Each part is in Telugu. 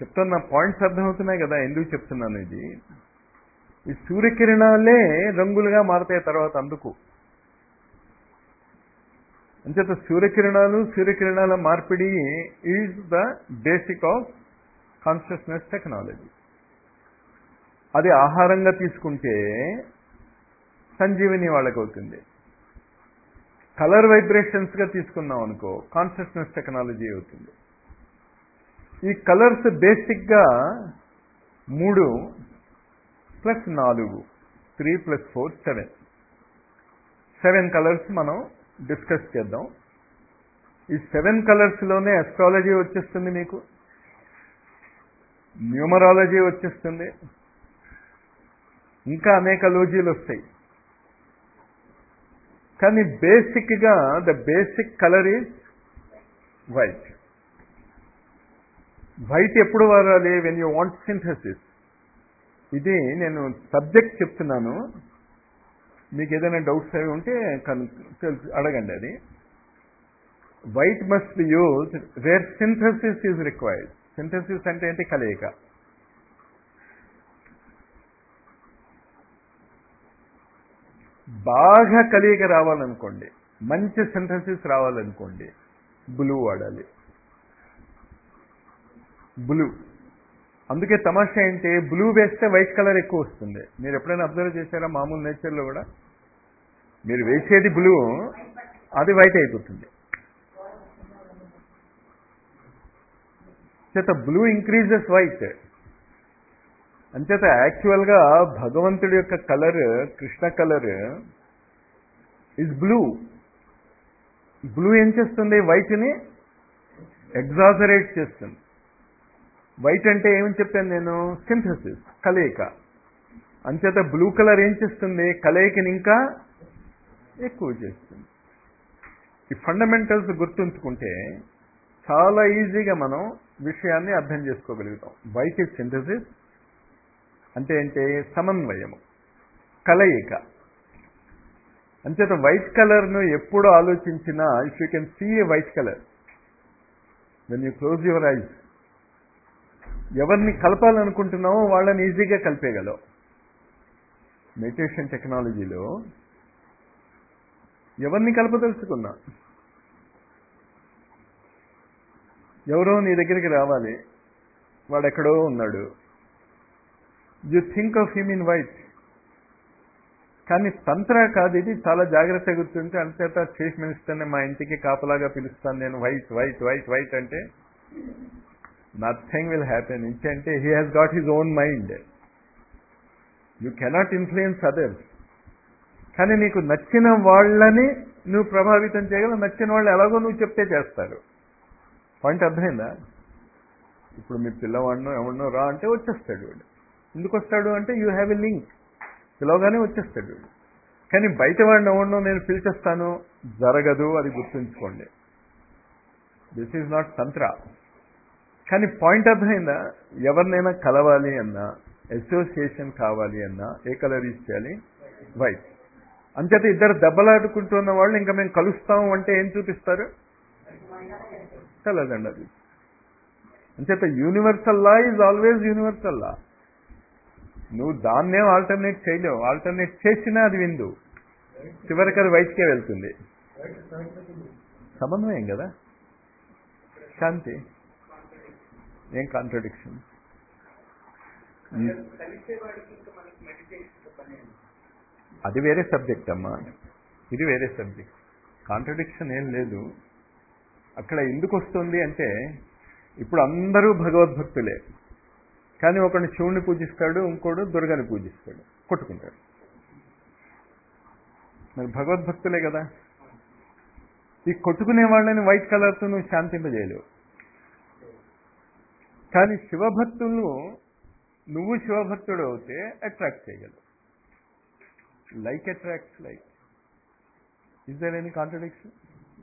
చెప్తున్న పాయింట్స్ అర్థమవుతున్నాయి కదా ఎందుకు చెప్తున్నాను ఇది ఈ సూర్యకిరణాలే రంగులుగా మారుతాయి తర్వాత అందుకు అంచేత సూర్యకిరణాలు సూర్యకిరణాల మార్పిడి is the basic of consciousness technology అది ఆహారంగా తీసుకుంటే సంజీవిని వాళ్ళకి అవుతుంది కలర్ వైబ్రేషన్స్ గా తీసుకున్నాం అనుకో కాన్షియస్నెస్ టెక్నాలజీ అవుతుంది ఈ కలర్స్ బేసిక్ గా మూడు ప్లస్ నాలుగు three plus four seven seven colours మనం డిస్కస్ చేద్దాం ఈ సెవెన్ కలర్స్ లోనే అస్ట్రాలజీ వచ్చేస్తుంది మీకు న్యూమరాలజీ వచ్చేస్తుంది ఇంకా అనేక లోజీలు వస్తాయి కానీ బేసిక్ గా the basic colour is white white ఎప్పుడు వాడాలి వెన్ యూ వాంట్ సింథసిస్ ఇది నేను సబ్జెక్ట్ చెప్తున్నాను మీకు ఏదైనా డౌట్స్ అవి ఉంటే తెలుసు అడగండి అది white must be use where synthesis is required synthesis అంటే ఏంటి కలయిక బాగా కలియక రావాలనుకోండి మంచి సింథసిస్ రావాలనుకోండి బ్లూ వాడాలి బ్లూ అందుకే తమాషా ఏంటి బ్లూ వేస్తే వైట్ కలర్ ఎక్కువ వస్తుంది మీరు ఎప్పుడైనా అబ్జర్వ్ చేశారా మామూలు నేచర్లో కూడా మీరు వేసేది బ్లూ అది వైట్ అయిపోతుంది చేత బ్లూ ఇంక్రీజెస్ వైట్ అంచేత యాక్చువల్గా భగవంతుడి యొక్క colour Krishna colour is blue blue ఏం చేస్తుంది వైట్ని ఎగ్జాజరేట్ చేస్తుంది వైట్ అంటే ఏమని చెప్పాను నేను సింథసిస్ కలయిక అంచేత బ్లూ కలర్ ఏం చేస్తుంది కలయికని ఇంకా ఎక్కువ చేస్తుంది ఈ ఫండమెంటల్స్ గుర్తుంచుకుంటే చాలా ఈజీగా మనం విషయాన్ని అర్థం చేసుకోగలుగుతాం వైట్ ఇస్ సింథసిస్ అంటే ఏంటి సమన్వయము కలయిక అంచేత వైట్ కలర్ను ఎప్పుడు ఆలోచించినా if you can see a white colour when you close your eyes ఎవరిని కలపాలనుకుంటున్నామో వాళ్ళని ఈజీగా కలిపేయగలవు మెడిటేషన్ టెక్నాలజీలో ఎవరిని కలపదలుచుకున్నా ఎవరో నీ దగ్గరికి రావాలి వాడెక్కడో ఉన్నాడు you think of him in white కానీ తంత్ర కాదు ఇది చాలా జాగ్రత్తగా గుర్తుంటే అంతేత చీఫ్ మినిస్టర్ని మా ఇంటికి కాపలాగా పిలుస్తాను నేను వైట్ వైట్ వైట్ వైట్ అంటే నథింగ్ విల్ హ్యాపెన్ ఇంకంటే he has got his own mind you cannot influence others కానీ నీకు నచ్చిన వాళ్ళని నువ్వు ప్రభావితం చేయగలవు నచ్చిన వాళ్ళు ఎలాగో నువ్వు చెప్తే చేస్తారు పాయింట్ అర్థమైందా ఇప్పుడు మీ పిల్లవాడినో ఎవరినో రా అంటే వచ్చేస్తాడు వాడు ఎందుకు వస్తాడు అంటే యూ హ్యావ్ ఎ లింక్ పిలవగానే వచ్చేస్తాడు వాడు కానీ బయట వాడిని ఎవరినో నేను పిలిచేస్తాను జరగదు అది గుర్తుంచుకోండి దిస్ ఈజ్ నాట్ తంత్ర కానీ పాయింట్ అర్థమైందా ఎవరినైనా కలవాలి అన్నా అసోసియేషన్ కావాలి అన్నా ఏ కలర్ యూజ్ చేయాలి వైట్ అంచేత ఇద్దరు దెబ్బలాడుకుంటున్న వాళ్ళు ఇంకా మేము కలుస్తాము అంటే ఏం చూపిస్తారు తెల్లదండి అది అంచేత universal law is always universal law నువ్వు దాన్నేం ఆల్టర్నేట్ చేయలేవు ఆల్టర్నేట్ చేసినా అది విందు చివరికి అది వైట్కే వెళ్తుంది సమన్వయం కదా శాంతి ఏం కాంట్రడిక్షన్ అది వేరే సబ్జెక్ట్ అమ్మా ఇది వేరే సబ్జెక్ట్ కాంట్రడిక్షన్ ఏం లేదు అక్కడ ఎందుకు వస్తుంది అంటే ఇప్పుడు అందరూ భగవద్భక్తులే కానీ ఒకడిని శివుణ్ణి పూజిస్తాడు ఇంకోడు దుర్గని పూజిస్తాడు కొట్టుకుంటాడు మరి భగవద్భక్తులే కదా ఈ కొట్టుకునే వాళ్ళని వైట్ కలర్తో నువ్వు శాంతింపజేయలేవు కానీ శివభక్తులు నువ్వు శివభక్తుడు అవుతే అట్రాక్ట్ చేయగలవు like attracts like is there any contradiction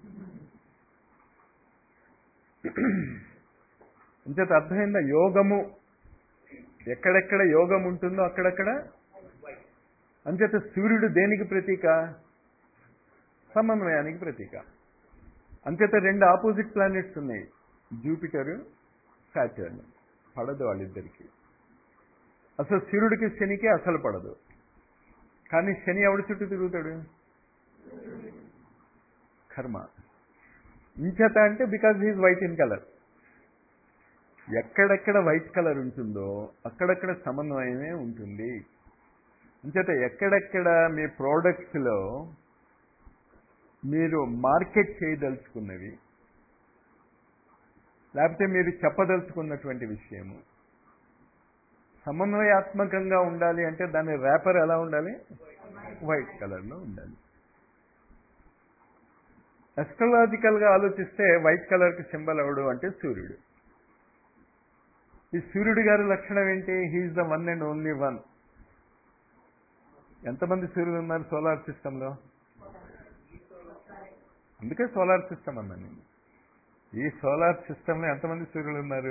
ఇంచేత అర్థమైందా యోగము ఎక్కడెక్కడ యోగం ఉంటుందో అక్కడక్కడ అంచేత సూర్యుడు దేనికి ప్రతీక సమన్వయానికి ప్రతీక అంచేత రెండు ఆపోజిట్ ప్లానెట్స్ ఉన్నాయి జూపిటర్ సాటర్న్ పడదు వాళ్ళిద్దరికి అసలు సూర్యుడికి శనికి అసలు పడదు కానీ శని ఎవడి చుట్టూ తిరుగుతాడు కర్మ ఇంచేత అంటే because he's white in colour ఎక్కడెక్కడ వైట్ కలర్ ఉంటుందో అక్కడక్కడ సమన్వయమే ఉంటుంది అంచేత ఎక్కడెక్కడ మీ ప్రోడక్ట్స్లో మీరు మార్కెట్ చేయదలుచుకున్నవి లేకపోతే మీరు చెప్పదలుచుకున్నటువంటి విషయము సమన్వయాత్మకంగా ఉండాలి అంటే దాని ర్యాపర్ ఎలా ఉండాలి వైట్ కలర్లో ఉండాలి అస్ట్రలాజికల్గా ఆలోచిస్తే వైట్ కలర్కి సింబల్ ఎవడు అంటే సూర్యుడు ఈ సూర్యుడి గారి లక్షణం ఏంటి he is the one and only one ఎంతమంది సూర్యులు ఉన్నారు సోలార్ సిస్టంలో అందుకే సోలార్ సిస్టమ్ అన్నాను నేను ఈ సోలార్ సిస్టంలో ఎంతమంది సూర్యులు ఉన్నారు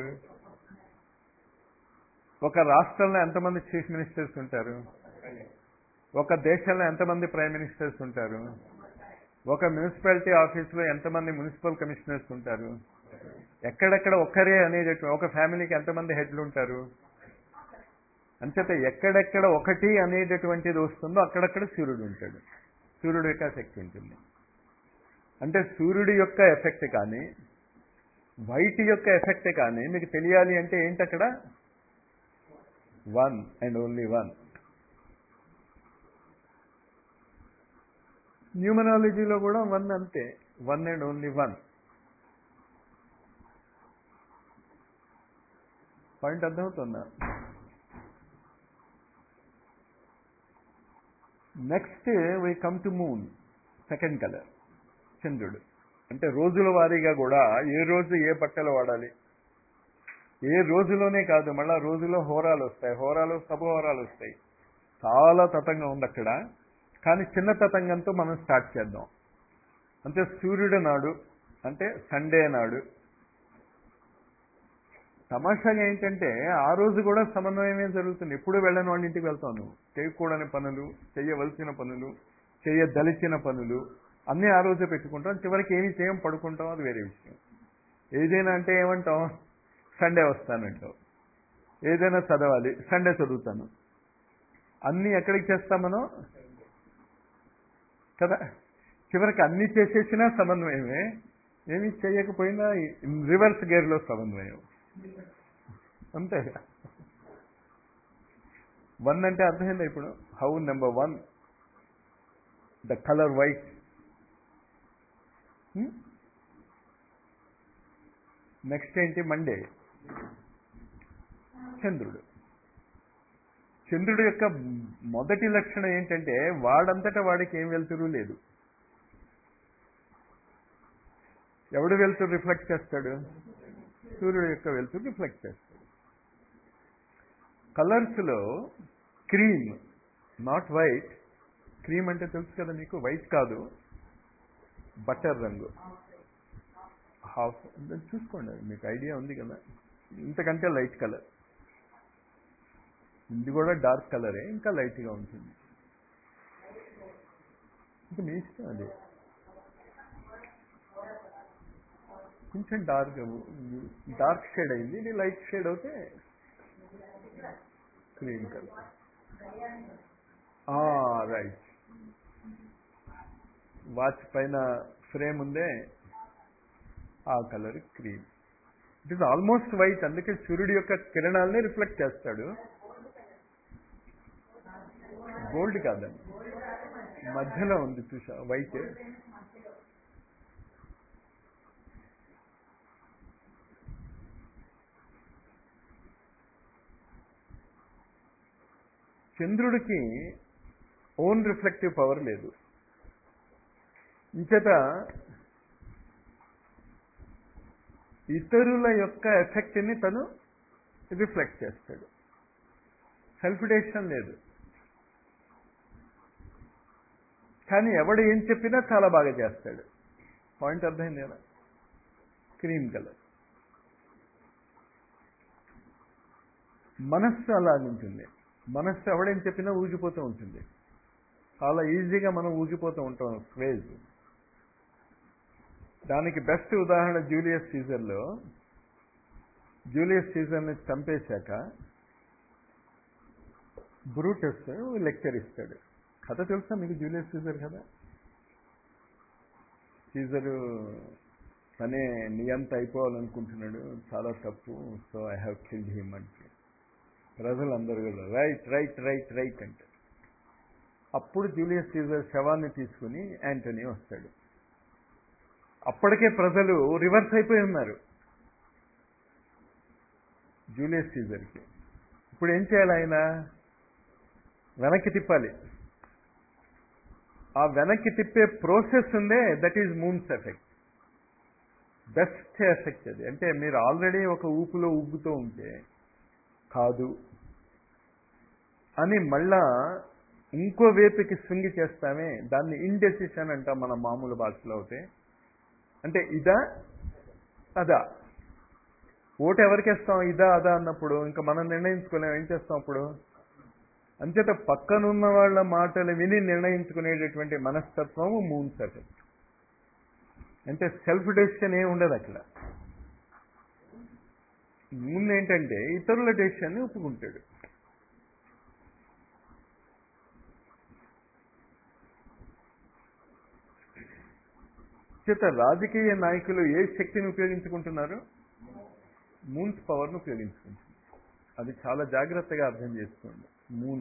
ఒక రాష్ట్రంలో ఎంతమంది చీఫ్ మినిస్టర్స్ ఉంటారు ఒక దేశంలో ఎంతమంది ప్రైమ్ మినిస్టర్స్ ఉంటారు ఒక మున్సిపాలిటీ ఆఫీసులో ఎంతమంది మున్సిపల్ కమిషనర్స్ ఉంటారు ఎక్కడెక్కడ ఒక్కరే అనేటటువంటి ఒక ఫ్యామిలీకి ఎంతమంది హెడ్లు ఉంటారు అంచేత ఎక్కడెక్కడ ఒకటి అనేటటువంటిది వస్తుందో అక్కడక్కడ సూర్యుడు ఉంటాడు సూర్యుడు యొక్క శక్తి ఉంటుంది అంటే సూర్యుడి యొక్క ఎఫెక్ట్ కానీ వైట్ యొక్క ఎఫెక్ట్ కానీ మీకు తెలియాలి అంటే ఏంటి అక్కడ వన్ అండ్ ఓన్లీ వన్ న్యూమరాలజీలో కూడా వన్ అంతే one and only one point అర్థమవుతుందా next we come to moon second colour చంద్రుడు అంటే రోజుల వారీగా కూడా ఏ రోజు ఏ బట్టలు వాడాలి ఏ రోజులోనే కాదు మళ్ళా రోజులో హోరాలు వస్తాయి హోరాలు సభహోరాలు వస్తాయి చాలా తతంగం ఉంది అక్కడ కానీ చిన్న తతంగంతో మనం స్టార్ట్ చేద్దాం అంటే సూర్యుడు నాడు అంటే సండే నాడు తమాషాగా ఏంటంటే ఆ రోజు కూడా సమన్వయమే జరుగుతుంది ఎప్పుడు వెళ్ళని వాళ్ళ ఇంటికి వెళ్తాను చేయకూడని పనులు చేయవలసిన పనులు చేయదలిచిన పనులు అన్నీ ఆ రోజే పెట్టుకుంటాం చివరికి ఏమి చేయం పడుకుంటాం అది వేరే విషయం ఏదైనా అంటే ఏమంటాం సండే వస్తానంటావు ఏదైనా చదవాలి సండే చదువుతాను అన్నీ ఎక్కడికి చేస్తాం మనం కదా చివరికి అన్నీ చేసేసినా సమన్వయమే ఏమి చేయకపోయినా రివర్స్ గేర్లో సమన్వయం అంతే వన్ అంటే అర్థమైందా ఇప్పుడు how number one the colour white next ఏంటి మండే చంద్రుడు చంద్రుడు యొక్క మొదటి లక్షణం ఏంటంటే వాడంతటా వాడికి ఏం వెళ్తురు లేదు ఎవడు వెళ్తురు రిఫ్లెక్ట్ చేస్తాడు సూర్యుడు యొక్క వెళ్తురు రిఫ్లెక్ట్ చేస్తాడు కలర్స్లో క్రీమ్ నాట్ వైట్ క్రీమ్ అంటే తెలుసు కదా మీకు వైట్ కాదు బటర్ రంగు హాఫ్ చూసుకోండి మీకు ఐడియా ఉంది కదా ఇంతకంటే లైట్ కలర్ ఇది కూడా డార్క్ కలరే ఇంకా లైట్గా ఉంటుంది ఇంకా మీ ఇష్టం అది కొంచెం డార్క్ డార్క్ షేడ్ అయింది ఇది లైట్ షేడ్ అవుతే క్రీమ్ కలర్ రైట్ వాచ్ పైన ఫ్రేమ్ ఉందే ఆ colour cream it is almost white అందుకే సూర్యుడి యొక్క కిరణాలని రిఫ్లెక్ట్ చేస్తాడు గోల్డ్ కాదండి మధ్యలో ఉంది చూసా వైట్ చంద్రుడికి ఓన్ రిఫ్లెక్టివ్ పవర్ లేదు ఇంచేత ఇతరుల యొక్క ఎఫెక్ట్ని తను రిఫ్లెక్ట్ చేస్తాడు సెల్ఫ్ డెసిషన్ లేదు కానీ ఎవడు ఏం చెప్పినా చాలా బాగా చేస్తాడు పాయింట్ అర్థమైంది కదా క్రీమ్ కలర్ మనస్సు అలాగుంటుంది మనస్సు ఎవడేం చెప్పినా ఊగిపోతూ ఉంటుంది చాలా ఈజీగా మనం ఊగిపోతూ ఉంటాం క్రేజ్ దానికి బెస్ట్ ఉదాహరణ జూలియస్ సీజర్లో జూలియస్ సీజర్ని చంపేశాక బ్రూటస్ లెక్చర్ ఇస్తాడు కథ తెలుసా మీకు జూలియస్ సీజర్ కదా సీజరు తనే నియంత అయిపోవాలనుకుంటున్నాడు చాలా తప్పు so I have killed him అంటే ప్రజలందరూ కూడా రైట్ రైట్ రైట్ రైట్ అంటే అప్పుడు జూలియస్ సీజర్ శవాన్ని తీసుకుని యాంటనీ వస్తాడు అప్పటికే ప్రజలు రివర్స్ అయిపోయి ఉన్నారు జూలియస్ సీజర్కి ఇప్పుడు ఏం చేయాలి ఆయన వెనక్కి తిప్పాలి ఆ వెనక్కి తిప్పే ప్రోసెస్ ఉందే that is moon's effect best effect అది అంటే మీరు ఆల్రెడీ ఒక ఊపులో ఉబ్బుతూ ఉంటే కాదు అని మళ్ళా ఇంకో వేపుకి స్వింగ్ చేస్తామే దాన్ని ఇండెసిషన్ అంటాం మన మామూలు భాషలో అయితే అంటే ఇదా అదా ఓటు ఎవరికి వేస్తాం ఇదా అదా అన్నప్పుడు ఇంకా మనం నిర్ణయించుకోలేం ఏం చేస్తాం అప్పుడు అంచేత పక్కనున్న వాళ్ళ మాటలు విని నిర్ణయించుకునేటటువంటి మనస్తత్వము మూన్స్ ఎఫెక్ట్ అంటే సెల్ఫ్ డెసిషన్ ఏమి ఉండదు అట్లా ముందు ఏంటంటే ఇతరుల డెసిషన్ని ఒప్పుకుంటాడు చేత రాజకీయ నాయకులు ఏ శక్తిని ఉపయోగించుకుంటున్నారు మూన్స్ పవర్ను ఉపయోగించుకుంటున్నారు అది చాలా జాగ్రత్తగా అర్థం చేసుకోండి మూన్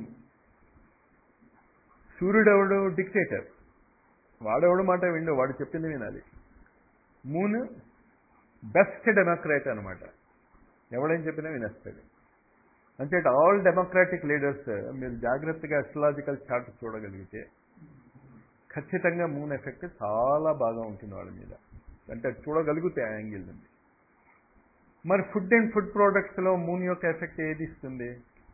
సూర్యుడెవడు డిక్టేటర్ వాడెవడు మాట విండు వాడు చెప్పింది వినాలి మూన్ బెస్ట్ డెమోక్రాట్ అనమాట ఎవడేం చెప్పినా వినేస్తాడు అంటే ఆల్ డెమోక్రాటిక్ లీడర్స్ మీరు జాగ్రత్తగా అస్ట్రాలజికల్ చార్ట్ చూడగలిగితే ఖచ్చితంగా మూన్ ఎఫెక్ట్ చాలా బాగా ఉంటుంది వాళ్ళ మీద అంటే చూడగలిగితే ఆ యాంగిల్ నుండి మరి ఫుడ్ అండ్ ఫుడ్ ప్రోడక్ట్స్లో మూన్ యొక్క ఎఫెక్ట్ ఏది ఇస్తుంది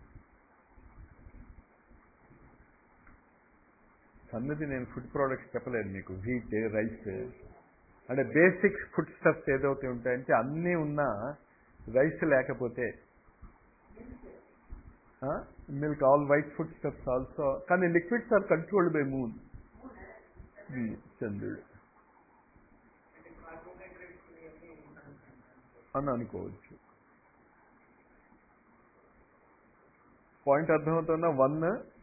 సన్నది నేను ఫుడ్ ప్రోడక్ట్స్ చెప్పలేదు మీకు వీట్ రైస్ అంటే బేసిక్ ఫుడ్ స్టఫ్స్ ఏదైతే ఉంటాయంటే అన్నీ ఉన్నా రైస్ లేకపోతే milk all white food stuffs also కానీ liquids are controlled by moon చంద్రుడు అని అనుకోవచ్చు పాయింట్ అర్థమవుతున్న one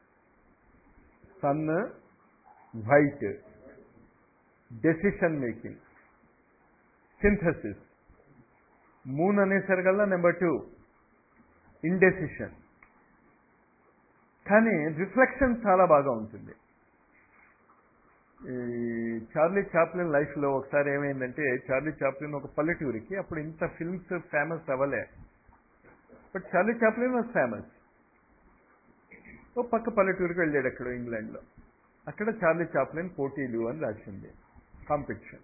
sun white decision making synthesis moon అనేసరికల్లా నెంబర్ టూ ఇండెసిషన్ కానీ రిఫ్లెక్షన్ చాలా బాగా ఉంటుంది ఈ చార్లీ చాప్లిన్ లైఫ్లో ఒకసారి ఏమైందంటే చార్లీ చాప్లిన్ ఒక పల్లెటూరికి అప్పుడు ఇంత ఫిల్మ్స్ ఫేమస్ అవ్వలే but Charlie Chaplin was famous ఓ పక్క పల్లెటూరికి వెళ్ళాడు ఎక్కడో ఇంగ్లాండ్లో అక్కడ చార్లీ చాప్లిన్ పోటీలు అని రాసింది కాంపిటీషన్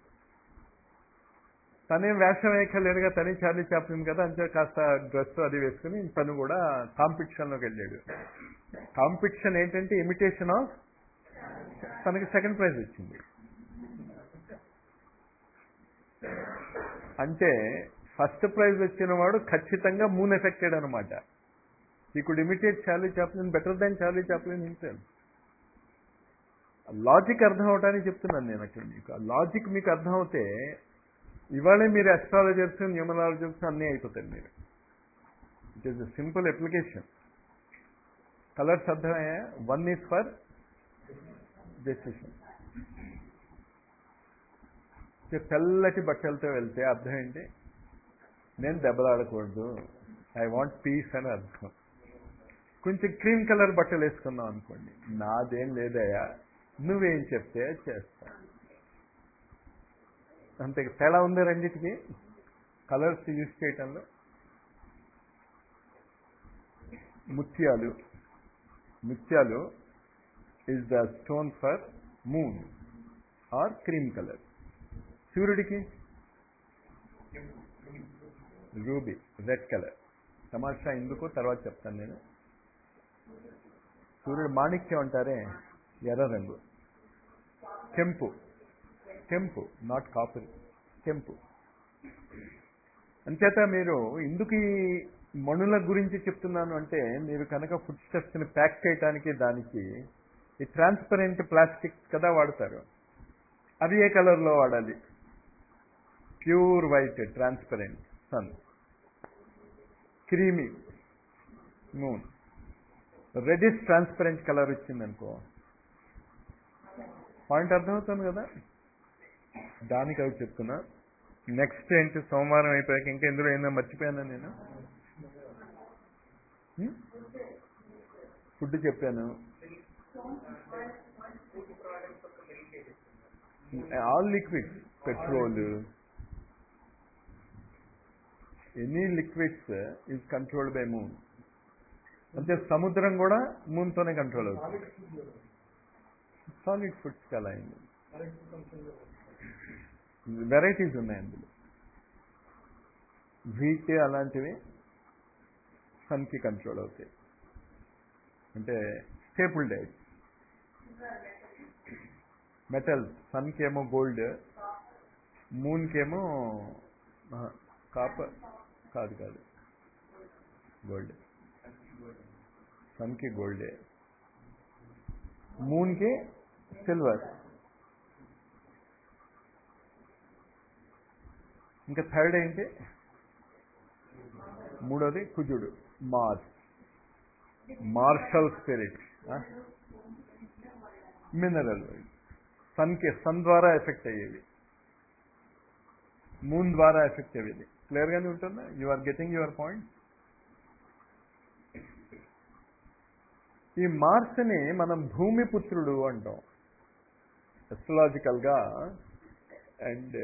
తనేం వేషం వేయక్కర్లేదుగా తనే చార్లీ చాప్లిన్ కదా అంతే కాస్త డ్రెస్ అది వేసుకుని తను కూడా కాంపిటీషన్లోకి వెళ్ళాడు కాంపిటీషన్ ఏంటంటే ఇమిటేషన్ ఆఫ్ తనకి సెకండ్ ప్రైజ్ వచ్చింది అంటే ఫస్ట్ ప్రైజ్ వచ్చిన వాడు ఖచ్చితంగా మూన్ ఎఫెక్టెడ్ అనమాట he could imitate Charlie Chaplin better than Charlie Chaplin himself logic అర్థం అవడానికి చెప్తున్నాను నేను అక్కడ మీకు ఆ లాజిక్ మీకు అర్థం అవుతే ఇవాళే మీరు అస్ట్రాలజర్స్ న్యూమరాలజర్స్ అన్నీ అయిపోతారు మీరు it is simple application colours అర్థమయ్యా వన్ ఈజ్ ఫర్ డెసిషన్ తెల్లటి బట్టలతో వెళ్తే అర్థం ఏంటి నేను దెబ్బలాడకూడదు ఐ వాంట్ పీస్ అని అర్థం కొంచెం క్రీమ్ కలర్ బట్టలు వేసుకున్నాం అనుకోండి నాదేం లేదయ్యా నువ్వేం చెప్తే అది చేస్తా అంతే తేడా ఉంది రెండింటికి కలర్స్ యూజ్ చేయటంలో ముత్యాలు ముత్యాలు is the stone for moon or cream colour సూర్యుడికి రూబీ రెడ్ కలర్ తమాషా ఎందుకో తర్వాత చెప్తాను నేను సూర్యుడు మాణిక్యం అంటారే ఎర్ర రంగు కెంపు కెంపు నాట్ కాపర్ కెంపు అంచేత మీరు ఎందుకు ఈ మణుల గురించి చెప్తున్నాను అంటే మీరు కనుక ఫుడ్ స్టెప్స్ని ప్యాక్ చేయడానికి దానికి ఈ ట్రాన్స్పరెంట్ ప్లాస్టిక్ కదా వాడతారు అది ఏ కలర్లో వాడాలి pure white transparent sun creamy moon reddish transparent colour వచ్చిందనుకో పాయింట్ అర్థమవుతుంది కదా దానికి అవి చెప్తున్నా నెక్స్ట్ ఏంటి సోమవారం అయిపోయాక ఇంకా ఇందులో ఏమైనా మర్చిపోయానా నేను ఫుడ్ చెప్పాను all liquids petrol any liquids is controlled by moon అంటే సముద్రం కూడా మూన్తోనే కంట్రోల్ అవుతుంది సాలిడ్ ఫుడ్స్ అలా అయింది వెరైటీస్ ఉన్నాయి అందులో వీట్ అలాంటివి సన్కి కంట్రోల్ అవుతాయి అంటే స్టేపుల్ డైట్ మెటల్ సన్కి ఏమో గోల్డ్ మూన్కి ఏమో కాపర్ కాదు కాదు గోల్డ్ సన్కి గోల్డే మూన్కి సిల్వర్ ఇంకా థర్డ్ ఏంటి మూడోది కుజుడు మార్స్ మార్షల్ స్పిరిట్ మినరల్ సన్కి సన్ ద్వారా ఎఫెక్ట్ అయ్యేవి మూన్ ద్వారా ఎఫెక్ట్ అయ్యేది క్లియర్గానే ఉంటుందా you are getting your point ఈ మార్స్ని మనం భూమిపుత్రుడు అంటాం ఎస్ట్రలాజికల్గా అండ్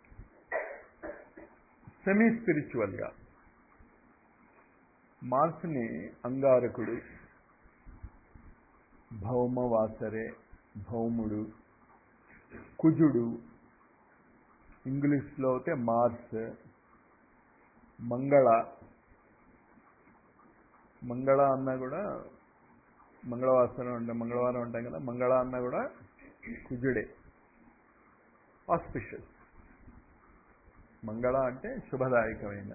సెమీ స్పిరిచువల్గా మార్స్ని అంగారకుడు భౌమవాసరే భౌముడు కుజుడు ఇంగ్లీష్లో అయితే మార్స్ మంగళ మంగళ అన్నా కూడా మంగళవాసరం అంటే మంగళవారం ఉంటాం కదా మంగళ అన్నా కూడా కుజుడే ఆస్పిషియస్ మంగళ అంటే శుభదాయకమైన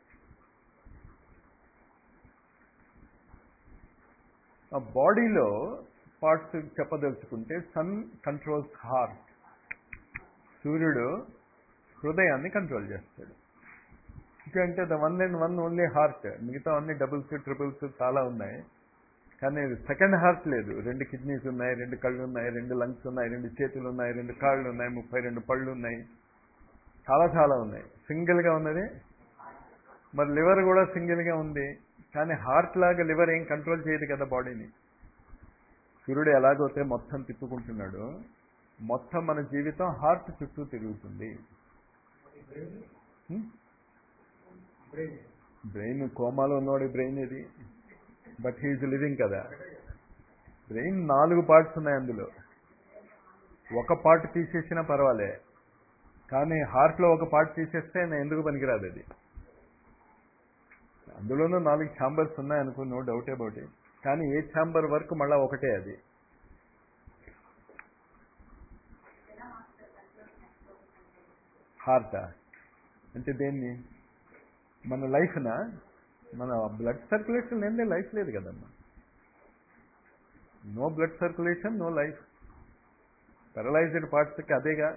ఆ బాడీలో పార్ట్స్ చెప్పదలుచుకుంటే సన్ కంట్రోల్స్ హార్ట్ సూర్యుడు హృదయాన్ని కంట్రోల్ చేస్తాడు ఎందుకంటే the one and one only heart మిగతా అన్ని డబుల్స్ ట్రిపుల్స్ చాలా ఉన్నాయి కానీ సెకండ్ హార్ట్ లేదు రెండు కిడ్నీస్ ఉన్నాయి రెండు కళ్ళు ఉన్నాయి రెండు లంగ్స్ ఉన్నాయి రెండు చేతులు ఉన్నాయి రెండు కాళ్ళు ఉన్నాయి ముప్పై రెండు పళ్ళు ఉన్నాయి చాలా చాలా ఉన్నాయి సింగిల్గా ఉన్నది మరి లివర్ కూడా సింగిల్గా ఉంది కానీ హార్ట్ లాగా లివర్ ఏం కంట్రోల్ చేయదు కదా బాడీని సూర్యుడు ఎలాగైతే మొత్తం తిప్పుకుంటున్నాడు మొత్తం మన జీవితం హార్ట్ చుట్టూ తిరుగుతుంది బ్రెయిన్ కోమాలో ఉన్నవాడి బ్రెయిన్ ఇది బట్ హీఈస్ లివింగ్ కదా బ్రెయిన్ నాలుగు పార్ట్స్ ఉన్నాయి అందులో ఒక పార్ట్ తీసేసినా పర్వాలే కానీ హార్ట్లో ఒక పార్ట్ తీసేస్తే నేను ఎందుకు పనికిరాదు అది అందులోనూ నాలుగు ఛాంబర్స్ ఉన్నాయనుకో నో డౌట్ అబౌట్ ఇట్ కానీ ఏ ఛాంబర్ వరకు మళ్ళీ ఒకటే అది హార్టా అంటే దేన్ని మన లైఫ్నా మన బ్లడ్ సర్క్యులేషన్ లేదే లైఫ్ లేదు కదమ్మా no blood circulation no life paralysed పార్ట్స్కి అదేగా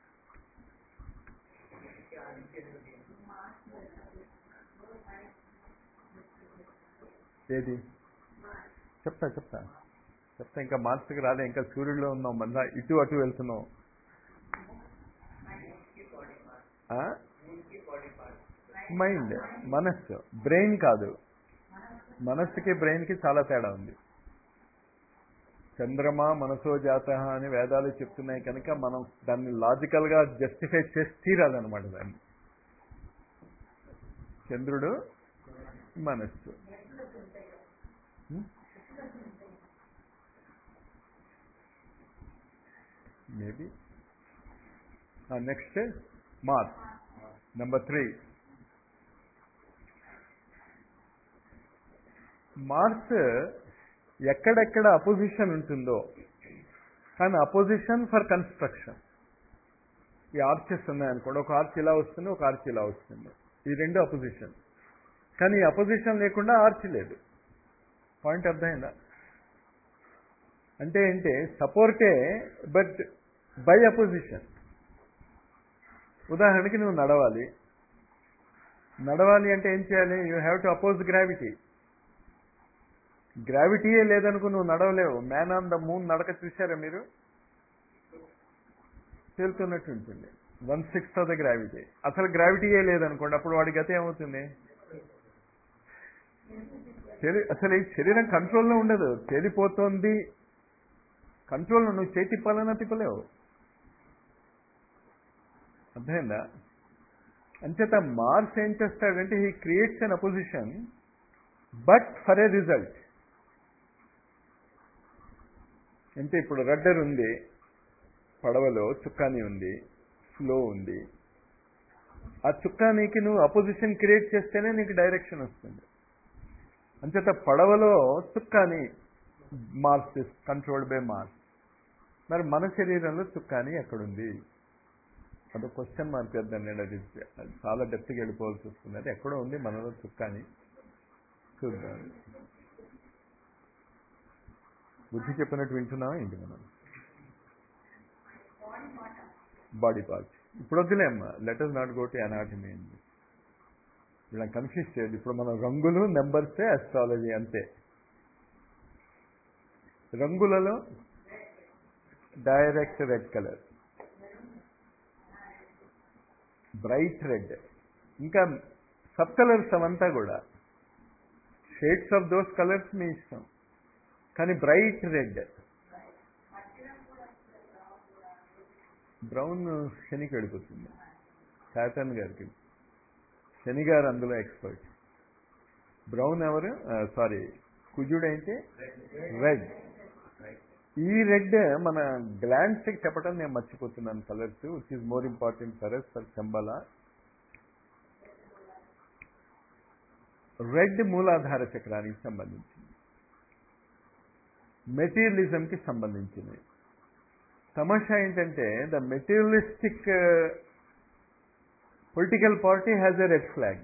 ఏది చెప్తా చెప్తా చెప్తా ఇంకా మార్చికి రాలే ఇంకా సూర్యుడిలో ఉన్నాం మళ్ళా ఇటు అటు వెళ్తున్నాం మైండ్ మనస్సు బ్రెయిన్ కాదు మనస్సుకి బ్రెయిన్కి చాలా తేడా ఉంది చంద్రమా మనసో జాత అని వేదాలు చెప్తున్నాయి కనుక మనం దాన్ని లాజికల్గా జస్టిఫై చేసి తీరాలన్నమాట దాన్ని చంద్రుడు మనస్సు maybe next Mars number three Mars ఎక్కడెక్కడ అపోజిషన్ ఉంటుందో కానీ అపోజిషన్ ఫర్ కన్స్ట్రక్షన్ ఈ ఆర్చెస్ ఉన్నాయనుకోండి ఒక ఆర్చ్ ఇలా వస్తుంది ఒక ఆర్చ్ ఇలా వస్తుంది ఈ రెండు అపోజిషన్ కానీ ఈ అపోజిషన్ లేకుండా ఆర్చ్ లేదు పాయింట్ అర్థమైందా అంటే ఏంటి సపోర్టే బట్ బై అపోజిషన్ ఉదాహరణకి నువ్వు నడవాలి నడవాలి అంటే ఏం చేయాలి you have to oppose gravity గ్రావిటీయే లేదనుకో నువ్వు నడవలేవు మ్యాన్ ఆన్ ద మూన్ నడక చూసారా మీరు తేలుతున్నట్టు ఉంటుంది one sixth of the gravity అసలు గ్రావిటీయే లేదనుకోండి అప్పుడు వాడి గత ఏమవుతుంది శరీ- అసలు ఈ శరీరం కంట్రోల్లో ఉండదు తేలిపోతోంది కంట్రోల్లో నువ్వు చేయి తిప్పాలన్నా తిప్పలేవు అర్థమైందా అంచేత మార్స్ ఏం చేస్తాడంటే he creates an opposition but for a result అంటే ఇప్పుడు రడ్డర్ ఉంది పడవలో చుక్కాని ఉంది ఫ్లో ఉంది ఆ చుక్కానికి నువ్వు అపోజిషన్ క్రియేట్ చేస్తేనే నీకు డైరెక్షన్ వస్తుంది అంచేత పడవలో చుక్కాని మార్స్ కంట్రోల్డ్ బై మార్స్ మరి మన శరీరంలో చుక్కాని ఎక్కడుంది అదో క్వశ్చన్ మార్క్ చేద్దాం నేను అది అది చాలా డెప్త్కి వెళ్ళిపోవాల్సి వస్తుంది అది ఎక్కడో ఉంది మనలో చుక్కాని చూద్దాం బుద్ధి చెప్పినట్టు వింటున్నావా ఏంటి మనం బాడీ పార్ట్స్ ఇప్పుడు వద్దులే అమ్మా let us not go to anatomy అండి ఇలా కన్ఫ్యూజ్ చేయదు ఇప్పుడు మనం రంగులు నెంబర్సే అస్ట్రాలజీ అంతే రంగులలో direct red colour bright red ఇంకా సబ్ కలర్స్ అవంతా కూడా షేడ్స్ ఆఫ్ దోస్ కలర్స్ మీ ఇష్టం కానీ బ్రైట్ రెడ్ బ్రౌన్ శనికి వెళ్ళిపోతుంది శాటన్ గారికి శని గారు అందులో ఎక్స్పర్ట్ బ్రౌన్ ఎవరు సారీ కుజుడు అయితే రెడ్ ఈ రెడ్ మన గ్లాండ్స్ కి చెప్పడం నేను మర్చిపోతున్నాను colours which is more important colours for చంబల రెడ్ మూలాధార చక్రానికి సంబంధించింది మెటీరియలిజంకి సంబంధించింది తమాషా ఏంటంటే the materialistic political party has a red flag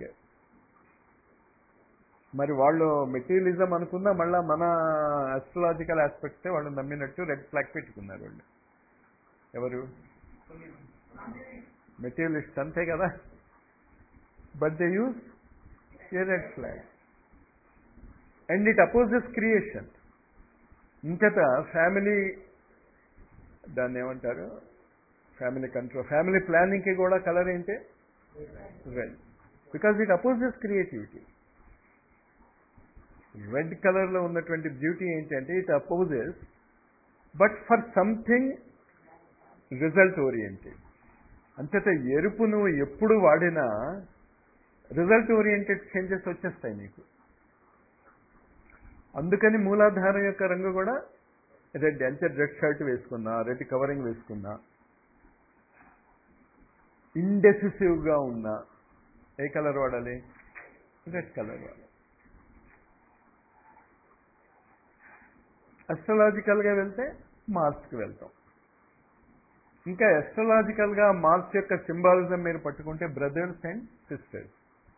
మరి వాళ్ళు మెటీరియలిజం అనుకున్నా మళ్ళా మన అస్ట్రలాజికల్ ఆస్పెక్ట్సే వాళ్ళు నమ్మినట్టు రెడ్ ఫ్లాగ్ పెట్టుకున్నారు వాళ్ళు ఎవరు మెటీరియలిస్ట్ అంతే కదా but they use a red flag and it opposes creation ఇంకట ఫ్యామిలీ దాన్ని ఏమంటారు ఫ్యామిలీ కంట్రోల్ ఫ్యామిలీ ప్లానింగ్కి కూడా కలర్ ఏంటి red because it opposes creativity red కలర్లో ఉన్నటువంటి బ్యూటీ ఏంటంటే it opposes but for something result oriented అంతటా ఎరుపు నువ్వు ఎప్పుడు వాడినా రిజల్ట్ ఓరియంటెడ్ చేంజెస్ వచ్చేస్తాయి నీకు అందుకని మూలాధారం యొక్క రంగు కూడా రెడ్ అంటే రెడ్ షర్ట్ వేసుకున్నా రెడ్ కవరింగ్ వేసుకున్నా ఇండెసిసివ్గా ఉన్నా ఏ కలర్ వాడాలి రెడ్ కలర్ వాడాలి అస్ట్రలాజికల్గా వెళ్తే మార్స్కి వెళ్తాం ఇంకా అస్ట్రలాజికల్గా మార్స్ యొక్క సింబాలిజం మీరు పట్టుకుంటే బ్రదర్స్ అండ్ సిస్టర్స్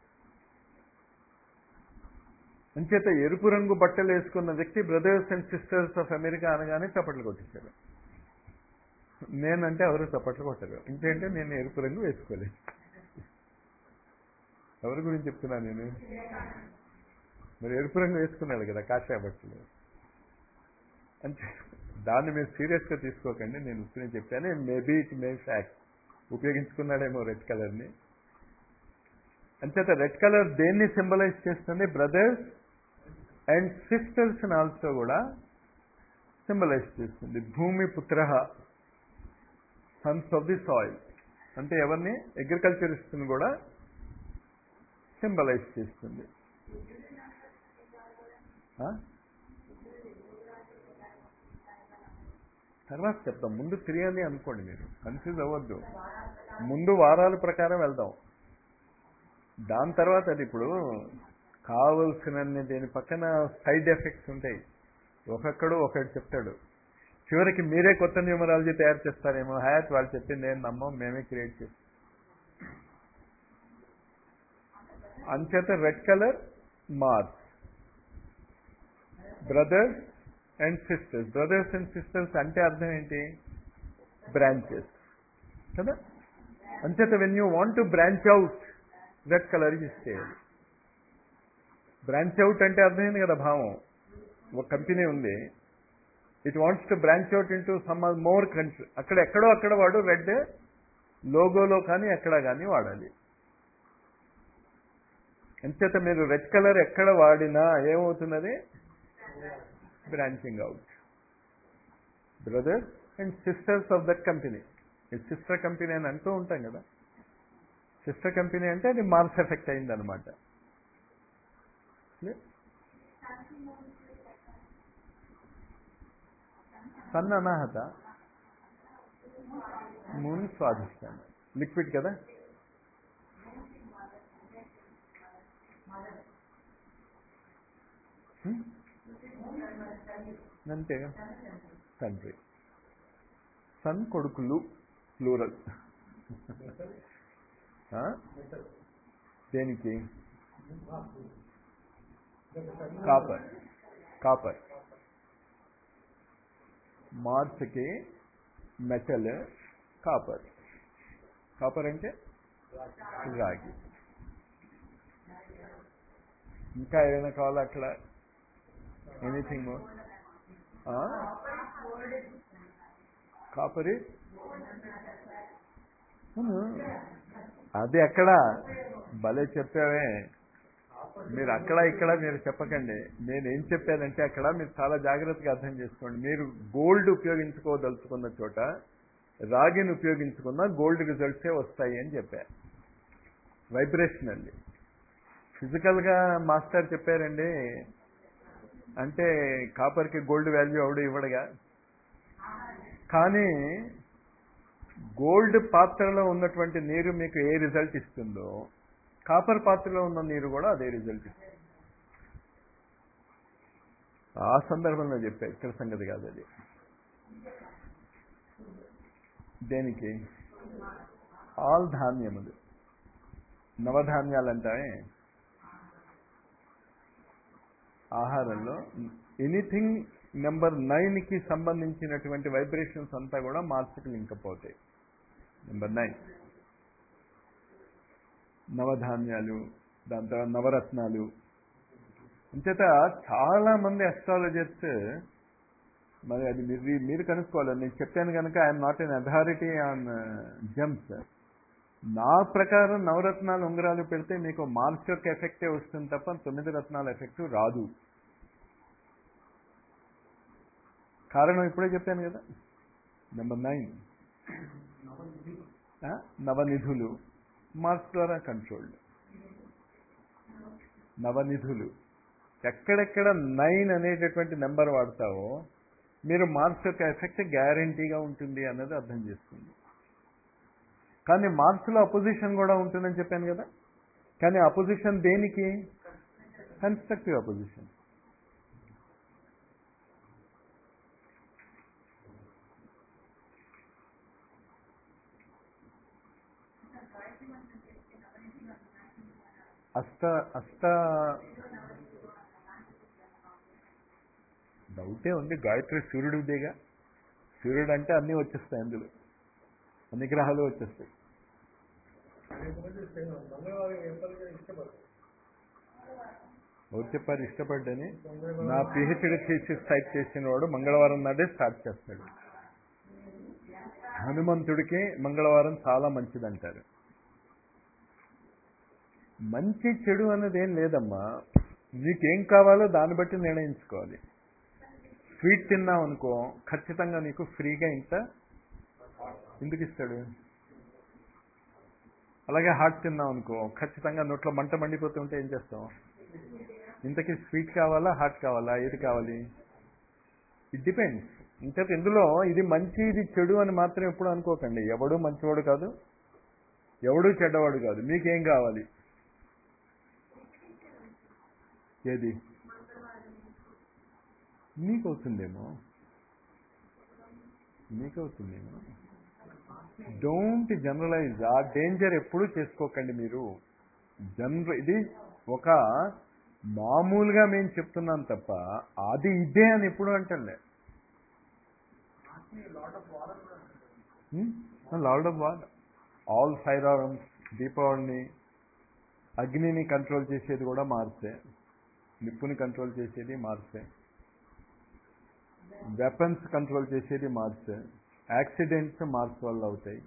అంచేత ఎరుపు రంగు బట్టలు వేసుకున్న వ్యక్తి brothers and sisters of America అనగానే చప్పట్లు కొట్టించాడు నేనంటే ఎవరు చప్పట్లు కొట్టరు ఇంకేంటే నేను ఎరుపు రంగు వేసుకోలేదు ఎవరి గురించి చెప్తున్నాను నేను మరి ఎరుపు రంగు వేసుకున్నాడు కదా కాషాయ బట్టలు అంటే దాన్ని మీరు సీరియస్గా తీసుకోకండి నేను ఉత్తిని చెప్పాను మేబీ ఇట్ మే ఫ్యాక్ట్ ఉపయోగించుకున్నాడేమో రెడ్ కలర్ని అంచేత రెడ్ కలర్ దేన్ని సింబలైజ్ చేస్తుంది బ్రదర్స్ అండ్ సిస్టర్స్ ఆల్సో కూడా సింబలైజ్ చేస్తుంది భూమి పుత్ర సన్స్ ఆఫ్ ది సాయిల్ అంటే ఎవరిని అగ్రికల్చరిస్ట్ని కూడా సింబలైజ్ చేస్తుంది తర్వాత చెప్తాం ముందు తిరిగి అనుకోండి మీరు కన్ఫ్యూజ్ అవ్వద్దు ముందు వారాల ప్రకారం వెళ్దాం దాని తర్వాత అది ఇప్పుడు కావలసినన్ని దీని పక్కన సైడ్ ఎఫెక్ట్స్ ఉంటాయి ఒక్కొక్కడు ఒకటి చెప్తాడు చివరికి మీరే కొత్త న్యూమరాలజీ తయారు చేస్తారేమో హ్యాట్ వాళ్ళు చెప్పింది నేను నమ్మం మేమే క్రియేట్ చేస్తాం అంచేత red colour Mars brothers and sisters brothers and sisters అంటే అర్థం ఏంటి బ్రాంచెస్ కదా అంచేత when you want to branch out red colour use చేయాలి బ్రాంచ్ అవుట్ అంటే అర్థమైంది కదా భావం ఒక కంపెనీ ఉంది it wants to branch out into some more country అక్కడ ఎక్కడో అక్కడ వాడు రెడ్ లోగోలో కానీ ఎక్కడ కానీ వాడాలి ఎంచేత మీరు రెడ్ కలర్ ఎక్కడ వాడినా ఏమవుతున్నది branching out brothers and sisters of that company sister company అని అంటూ ఉంటాం కదా సిస్టర్ కంపెనీ అంటే అది మార్స్ ఎఫెక్ట్ అయిందనమాట సన్ అనాహత మూన్ స్వాధిష్టానం లిక్విడ్ కదా హ్మ్? అంతేగా తండ్రి సన్ కొడుకులు ప్లూరల్ ఆ? దేనికి కాపర్ కాపర్ మార్స్కి మెటల్ కాపర్ కాపర్ అంటే రాగి ఇంకా ఏదైనా కావాలా అక్కడ ఎనీథింగ్ మోర్ కాపరి అది ఎక్కడ భలే చెప్పావే మీరు అక్కడ ఇక్కడ మీరు చెప్పకండి నేను ఏం చెప్పానంటే అక్కడ మీరు చాలా జాగ్రత్తగా అర్థం చేసుకోండి మీరు గోల్డ్ ఉపయోగించుకోదలుచుకున్న చోట రాగిని ఉపయోగించుకున్న గోల్డ్ రిజల్ట్సే వస్తాయి అని చెప్పా వైబ్రేషనల్లీ ఫిజికల్గా మాస్టర్ చెప్పారండి అంటే కాపర్కి గోల్డ్ వాల్యూ అవడు ఇవ్వడుగా కానీ గోల్డ్ పాత్రలో ఉన్నటువంటి నీరు మీకు ఏ రిజల్ట్ ఇస్తుందో కాపర్ పాత్రలో ఉన్న నీరు కూడా అదే రిజల్ట్ ఇస్తుంది ఆ సందర్భంలో చెప్పా ఇక్కడ సంగతి కాదు అది దేనికి ఆల్ ధాన్యములు నవధాన్యాలు అంటామే ఆహారంలో ఎనీథింగ్ నెంబర్ నైన్కి సంబంధించినటువంటి వైబ్రేషన్స్ అంతా కూడా మార్చుకు లింకప్ అవుతాయి నెంబర్ నైన్ నవధాన్యాలు దాని తర్వాత నవరత్నాలు అంచేత చాలా మంది అస్ట్రాలజర్స్ మరి అది మీరు మీరు కనుక్కోవాలి నేను చెప్పాను కనుక I'm not an authority on gems నా ప్రకారం నవరత్నాలు ఉంగరాలు పెడితే మీకు మార్చ్ యొక్క ఎఫెక్టే వస్తుంది తప్ప తొమ్మిది రత్నాల ఎఫెక్ట్ రాదు కారణం ఇప్పుడే చెప్పాను కదా నెంబర్ నైన్ నవనిధులు మార్క్స్ ద్వారా కంట్రోల్డ్ నవనిధులు ఎక్కడెక్కడ నైన్ అనేటటువంటి నెంబర్ వాడతావో మీరు మార్క్స్ యొక్క ఎఫెక్ట్ గ్యారంటీగా ఉంటుంది అన్నది అర్థం చేసుకోండి కానీ మార్క్స్లో అపోజిషన్ కూడా ఉంటుందని చెప్పాను కదా కానీ అపోజిషన్ దేనికి కన్స్ట్రక్టివ్ అపోజిషన్ అష్ట అష్ట డౌటే ఉంది గాయత్రి సూర్యుడిదేగా సూర్యుడు అంటే అన్నీ వచ్చేస్తాయి అందులో అన్ని గ్రహాలు వచ్చేస్తాయి ఎవరు చెప్పారు ఇష్టపడ్డని నా పిహెచ్డి థీసిస్ టైప్ చేసిన వాడు మంగళవారం నాడే స్టార్ట్ చేస్తాడు హనుమంతుడికి మంగళవారం చాలా మంచిదంటారు మంచి చెడు అన్నది ఏం లేదమ్మా నీకేం కావాలో దాన్ని బట్టి నిర్ణయించుకోవాలి స్వీట్ తిన్నావు అనుకో ఖచ్చితంగా నీకు ఫ్రీగా ఇంత ఎందుకు ఇస్తాడు అలాగే హాట్ తిన్నావు అనుకో ఖచ్చితంగా నోట్లో మంట మండిపోతుంటే ఏం చేస్తాం ఇంతకీ స్వీట్ కావాలా హాట్ కావాలా ఏది కావాలి ఇట్ డిపెండ్స్ ఇంతకు ఇందులో ఇది మంచి ఇది చెడు అని మాత్రం ఎప్పుడు అనుకోకండి ఎవడు మంచివాడు కాదు ఎవడు చెడ్డవాడు కాదు మీకేం కావాలి ఏది మీకు అవుతుందేమో మీకు అవుతుందేమో డోంట్ జనరలైజ్ ఆ డేంజర్ ఎప్పుడూ చేసుకోకండి మీరు జనర ఇది ఒక మామూలుగా మేము చెప్తున్నాం తప్ప అది ఇదే అని ఎప్పుడు అంటలే lord of war all firearms దీపావళిని అగ్నిని కంట్రోల్ చేసేది కూడా మార్సే నిప్పుని కంట్రోల్ చేసేది మార్సే వెపన్స్ కంట్రోల్ చేసేది మార్స్ యాక్సిడెంట్స్ మార్స్ వల్ల అవుతాయి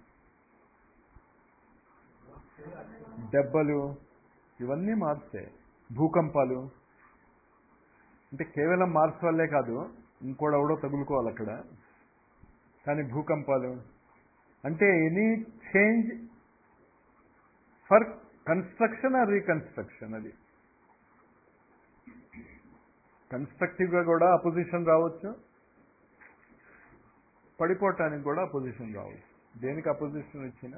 దెబ్బలు ఇవన్నీ మార్సే భూకంపాలు అంటే కేవలం మార్స్ వల్లే కాదు ఇంకోడెవడో తగులుకోవాలి అక్కడ కానీ భూకంపాలు అంటే any change for construction or reconstruction అది కన్స్ట్రక్టివ్గా కూడా అపోజిషన్ రావచ్చు పడిపోవటానికి కూడా అపోజిషన్ రావచ్చు దేనికి అపోజిషన్ వచ్చినా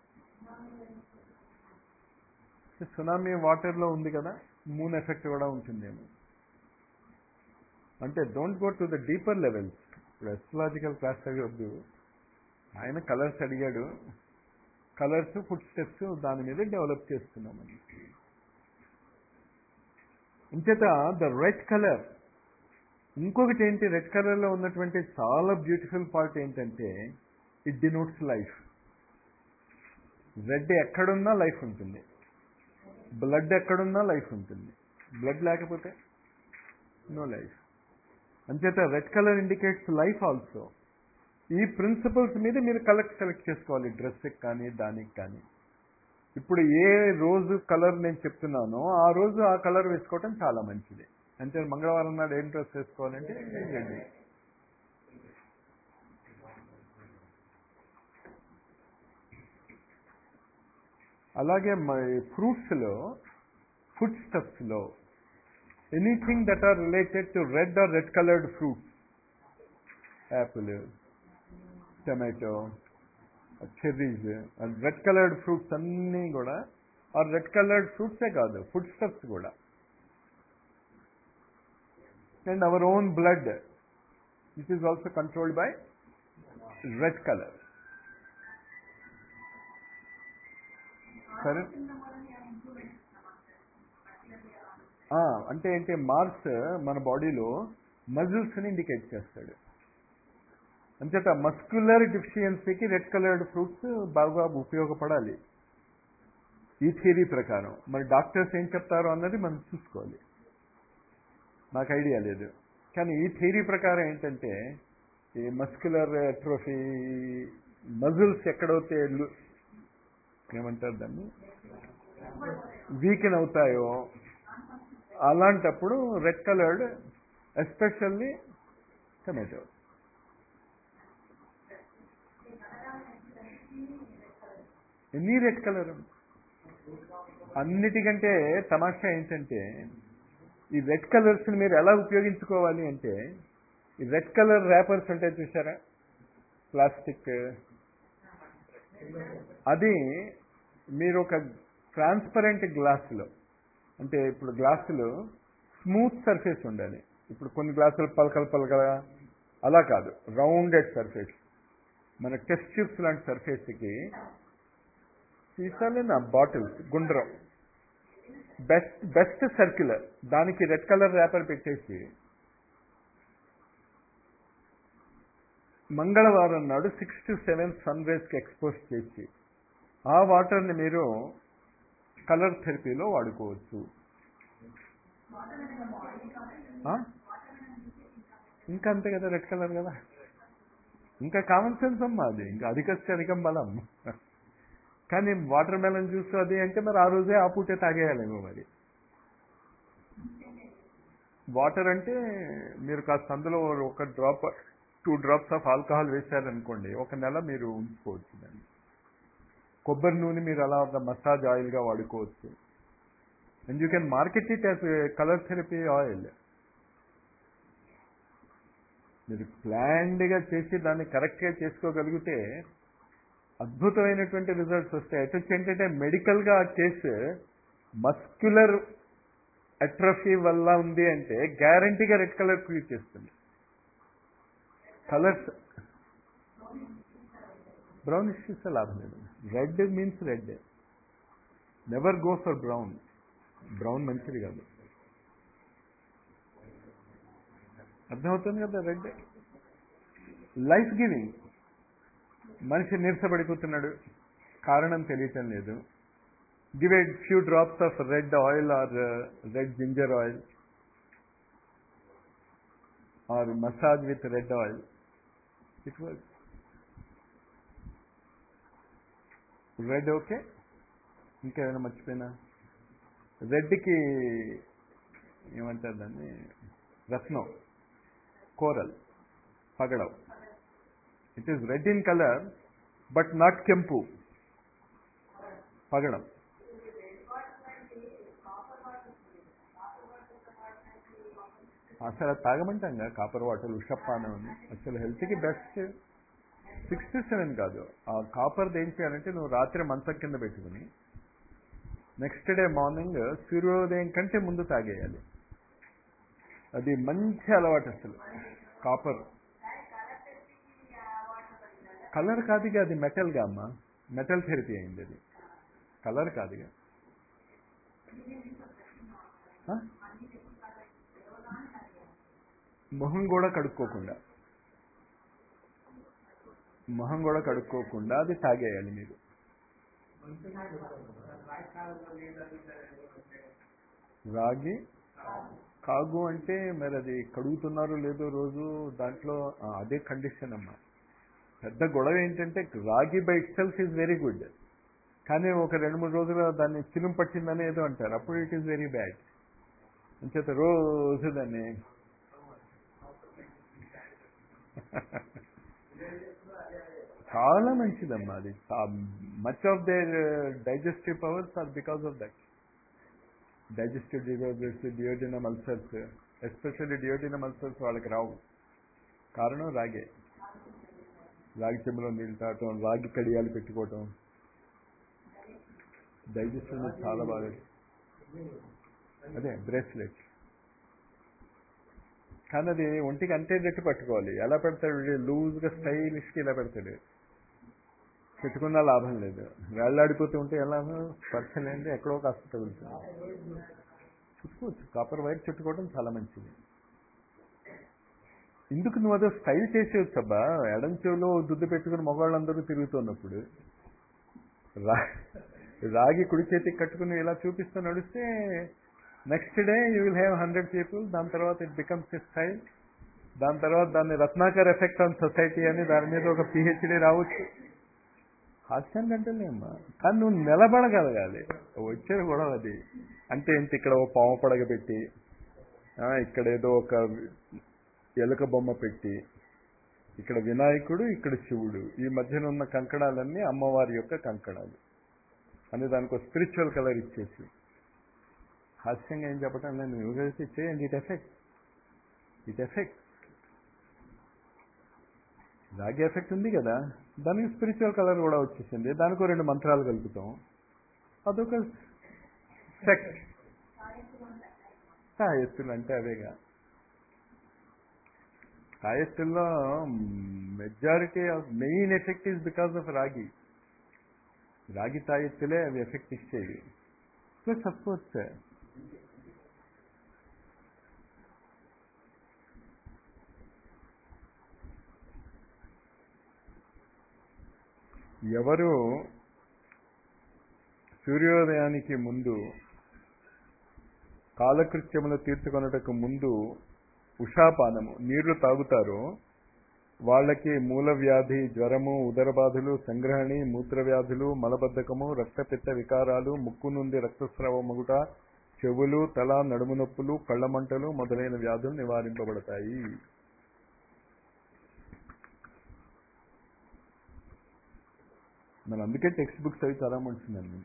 సునామీ వాటర్లో ఉంది కదా మూన్ ఎఫెక్ట్ కూడా ఉంటుందేమో అంటే don't go to the deeper levels ఇప్పుడు ఎస్ట్రలాజికల్ క్లాస్ అయ్యొద్దు ఆయన కలర్స్ అడిగాడు కలర్స్ ఫుడ్ స్టెప్స్ దాని మీద డెవలప్ చేస్తున్నామని ఇంచేత ద రెడ్ కలర్ ఇంకొకటి ఏంటి రెడ్ కలర్లో ఉన్నటువంటి చాలా బ్యూటిఫుల్ పార్ట్ ఏంటంటే ఇట్ డినోట్స్ లైఫ్ రెడ్ ఎక్కడున్నా లైఫ్ ఉంటుంది బ్లడ్ ఎక్కడున్నా లైఫ్ ఉంటుంది బ్లడ్ లేకపోతే నో లైఫ్ అంచేత red colour indicates life also ఈ ప్రిన్సిపల్స్ మీద మీరు కలర్ సెలెక్ట్ చేసుకోవాలి డ్రెస్కి కానీ దానికి కానీ ఇప్పుడు ఏ రోజు కలర్ నేను చెప్తున్నానో ఆ రోజు ఆ కలర్ వేసుకోవటం చాలా మంచిది అంటే మంగళవారం నాడు ఏం డ్రెస్ వేసుకోవాలంటే రెడ్ అలాగే ఫ్రూట్స్లో ఫుడ్ స్టఫ్స్లో anything that are related to red or red coloured fruits apple tomato cherries red coloured fruits అన్నీ కూడా ఆ రెడ్ కలర్డ్ ఫ్రూట్సే కాదు ఫుడ్ స్టఫ్స్ కూడా and our own blood it is also controlled by red colour సరే అంటే ఏంటి మార్స్ మన బాడీలో మజిల్స్ని ఇండికేట్ చేస్తాడు అంచేత మస్క్యులర్ డిఫిషియన్సీకి రెడ్ కలర్డ్ ఫ్రూట్స్ బాగా ఉపయోగపడాలి ఈ థియరీ ప్రకారం మరి డాక్టర్స్ ఏం చెప్తారో అన్నది మనం చూసుకోవాలి నాకు ఐడియా లేదు కానీ ఈ థియరీ ప్రకారం ఏంటంటే ఈ మస్క్యులర్ అట్రోఫీ మజిల్స్ ఎక్కడైతే ఏమంటారు దాన్ని వీకెన్ అవుతాయో అలాంటప్పుడు రెడ్ కలర్డ్ ఎస్పెషల్లీ టమాటో ఎన్ని రెడ్ కలర్ అన్నిటికంటే తమాషా ఏంటంటే ఈ రెడ్ కలర్స్ని మీరు ఎలా ఉపయోగించుకోవాలి అంటే ఈ రెడ్ కలర్ ర్యాపర్స్ ఉంటాయి చూసారా ప్లాస్టిక్ అది మీరు ఒక ట్రాన్స్పరెంట్ గ్లాసులో అంటే ఇప్పుడు గ్లాసులో స్మూత్ సర్ఫేస్ ఉండాలి ఇప్పుడు కొన్ని గ్లాసులు పలకలు పలకగా అలా కాదు రౌండెడ్ సర్ఫేస్ మన టెస్ట్ ట్యూబ్స్ లాంటి సర్ఫేస్కి సీసాలే నా బాటిల్స్ గుండ్రం బెస్ట్ బెస్ట్ సర్క్యులర్ దానికి రెడ్ కలర్ ర్యాపర్ పెట్టేసి మంగళవారం నాడు six to seven sun rays expose చేసి ఆ వాటర్ని మీరు కలర్ థెరపీలో వాడుకోవచ్చు ఇంకా అంతే కదా రెడ్ కలర్ కదా ఇంకా కామన్ సెన్స్ అమ్మా అది ఇంకా అధికస్తే అధికం బలం కానీ వాటర్ మెలన్ జ్యూస్ అది అంటే మరి ఆ రోజే ఆ పూటే తాగేయాలేమో మరి వాటర్ అంటే మీరు కాస్త అందులో ఒక drop two drops of alcohol వేశారనుకోండి ఒక నెల మీరు ఉంచుకోవచ్చు దాన్ని కొబ్బరి నూనె మీరు అలా ఒక మసాజ్ ఆయిల్గా వాడుకోవచ్చు and you can market it as colour therapy oil మీరు ప్లాన్డ్గా చేసి దాన్ని కరెక్ట్గా చేసుకోగలిగితే అద్భుతమైనటువంటి రిజల్ట్స్ వస్తాయి అటు ఏంటంటే మెడికల్గా ఆ కేసు మస్క్యులర్ అట్రఫీ వల్ల ఉంది అంటే గ్యారంటీగా రెడ్ కలర్ క్రియేట్ చేస్తుంది కలర్స్ బ్రౌనిష్ చూస్తే లాభం లేదు red means red never go for brown brown మంచిది కాదు అర్థమవుతుంది కదా రెడ్ లైఫ్ గివింగ్ మనిషి నీరసపడిపోతున్నాడు కారణం తెలియటం లేదు give a few drops of red oil or uh, red ginger oil or massage with red oil it works red okay ఇంకేమైనా మర్చిపోయినా రెడ్కి ఏమంటారు దాన్ని రత్నం కోరల్ పగడవ్ it is red in colour but not కెంపు పగడం అసలు అది తాగమంటాం కదా కాపర్ వాటర్ ఉషప్పానం అని అసలు హెల్త్కి బెస్ట్ సిక్స్టీ సెవెన్ కాదు ఆ కాపర్ది ఏం చేయాలంటే నువ్వు రాత్రి మంచం కింద పెట్టుకుని నెక్స్ట్ డే మార్నింగ్ సూర్యోదయం కంటే ముందు తాగేయాలి అది మంచి అలవాటు అసలు కాపర్ కలర్ కాదుగా అది మెటల్గా అమ్మా మెటల్ థెరపీ అయింది అది కలర్ కాదుగా ఆ? మొహం కూడా కడుక్కోకుండా మొహం కూడా కడుక్కోకుండా అది తాగేయాలి మీరు రాగి కాగు అంటే మరి అది కడుగుతున్నారో లేదో రోజు దాంట్లో ఆ, అదే కండిషన్ అమ్మా పెద్ద గొడవ ఏంటంటే రాగి by itself is very good కానీ ఒక రెండు మూడు రోజులు దాన్ని చిలుం పట్టిందని ఏదో అంటారు అప్పుడు ఇట్ ఈస్ వెరీ బ్యాడ్ అంచేత రోజు దాన్ని చాలా మంచిదమ్మా అది much of their digestive powers are because of that digestive disorders duodenum ulcers especially duodenum ulcers వాళ్ళకి రావు కారణం రాగే రాగి చెంబులో నీళ్ళు తాగటం రాగి కడియాలు పెట్టుకోవటం డైజెషన్ చాలా బాగా అదే బ్రేస్లెట్ కానీ అది ఒంటికి అంటేటట్టు పట్టుకోవాలి ఎలా పెడతాడు లూజ్గా స్టైలిష్గా ఇలా పెడతాడు పెట్టుకున్నా లాభం లేదు వేళ్లాడిపోతూ ఉంటే ఎలా స్పర్శలేంటి ఎక్కడో కాస్త తగులుతుంది చుట్టుకోవచ్చు కాపర్ వైర్ చుట్టుకోవడం చాలా మంచిది ఎందుకు నువ్వు అదో స్టైల్ చేసేవచ్చబ్బా ఎడం చెవిలో దుద్దు పెట్టుకుని మగవాళ్ళందరూ తిరుగుతున్నప్పుడు రా రాగి కుడి చేతికి కట్టుకుని ఇలా చూపిస్తూ నడిస్తే next day you will have hundred people దాని తర్వాత ఇట్ బికమ్స్ ఎ స్టైల్ దాని తర్వాత దాన్ని రత్నాకర్ ఎఫెక్ట్ ఆన్ సొసైటీ అని దాని మీద ఒక పిహెచ్డి రావచ్చు హాస్యాన్ని అంటేనేమ్మా కానీ నువ్వు నిలబడగలగాలి వచ్చేది కూడా అది అంటే ఏంటి ఇక్కడ ఓ పాము పడగ పెట్టి ఆ, ఇక్కడ ఏదో ఒక ఎలుక బొమ్మ పెట్టి ఇక్కడ వినాయకుడు ఇక్కడ శివుడు ఈ మధ్యన ఉన్న కంకణాలన్నీ అమ్మవారి యొక్క కంకణాలు అని దానికి ఒక స్పిరిచువల్ కలర్ ఇచ్చేసి హాస్యంగా ఏం చెప్పటం నేను యూజర్స్ ఇచ్చేయండి ఇట్ ఎఫెక్ట్ ఇట్ ఎఫెక్ట్ రాగి ఎఫెక్ట్ ఉంది కదా దానికి స్పిరిచువల్ కలర్ కూడా వచ్చేసింది దానికి రెండు మంత్రాలు కలుపుతాం అదొక సెక్ట్ తాయెత్తులు అంటే అవేగా తాయెత్తుల్లో majority of main effect is because of రాగి రాగి తాయెత్తులే అవి ఎఫెక్ట్ ఇచ్చేవి ప్లస్ అఫ్కోర్స్ ఎవరు సూర్యోదయానికి ముందు కాలకృత్యములు తీర్చుకొనుటకు ముందు ఉషాపానము నీళ్లు తాగుతారో వాళ్ళకి మూల వ్యాధి జ్వరము ఉదర బాధలు సంగ్రహణి మూత్ర వ్యాధులు మలబద్ధకము రక్తపిత్త వికారాలు ముక్కు నుండి రక్తస్రావమగుట చెవులు తల నడుము నొప్పులు కళ్ళ మంటలు మొదలైన వ్యాధులు నివారింపబడతాయి మన అందుకే టెక్స్ట్ బుక్స్ అవి చదవమంటున్నాను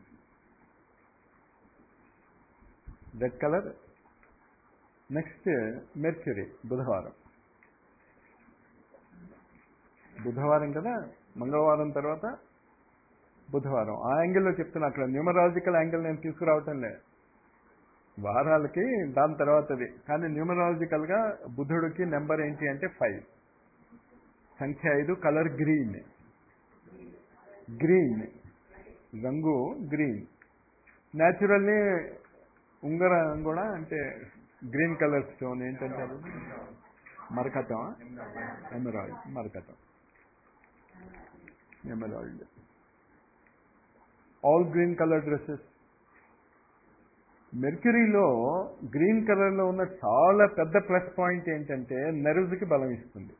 రెడ్ కలర్ నెక్స్ట్ మెర్క్యూరీ బుధవారం బుధవారం కదా మంగళవారం తర్వాత బుధవారం ఆ యాంగిల్లో చెప్తున్నా అక్కడ న్యూమరాలజికల్ యాంగిల్ నేను తీసుకురావటం లే వారాలకి దాని తర్వాతది కానీ న్యూమరాలజికల్గా బుధుడికి నెంబర్ ఏంటి అంటే ఫైవ్ సంఖ్య ఐదు కలర్ గ్రీన్ గ్రీన్ రంగు గ్రీన్ న్యాచురల్లీ ఉంగరం కూడా అంటే గ్రీన్ కలర్ స్టోన్ ఏంటంటే అది మరకతం ఎమరాల్డ్ మరకతం emerald all green colour dresses మెర్క్యూరీలో గ్రీన్ కలర్లో ఉన్న చాలా పెద్ద ప్లస్ పాయింట్ ఏంటంటే నెర్వ్స్కి బలం ఇస్తుంది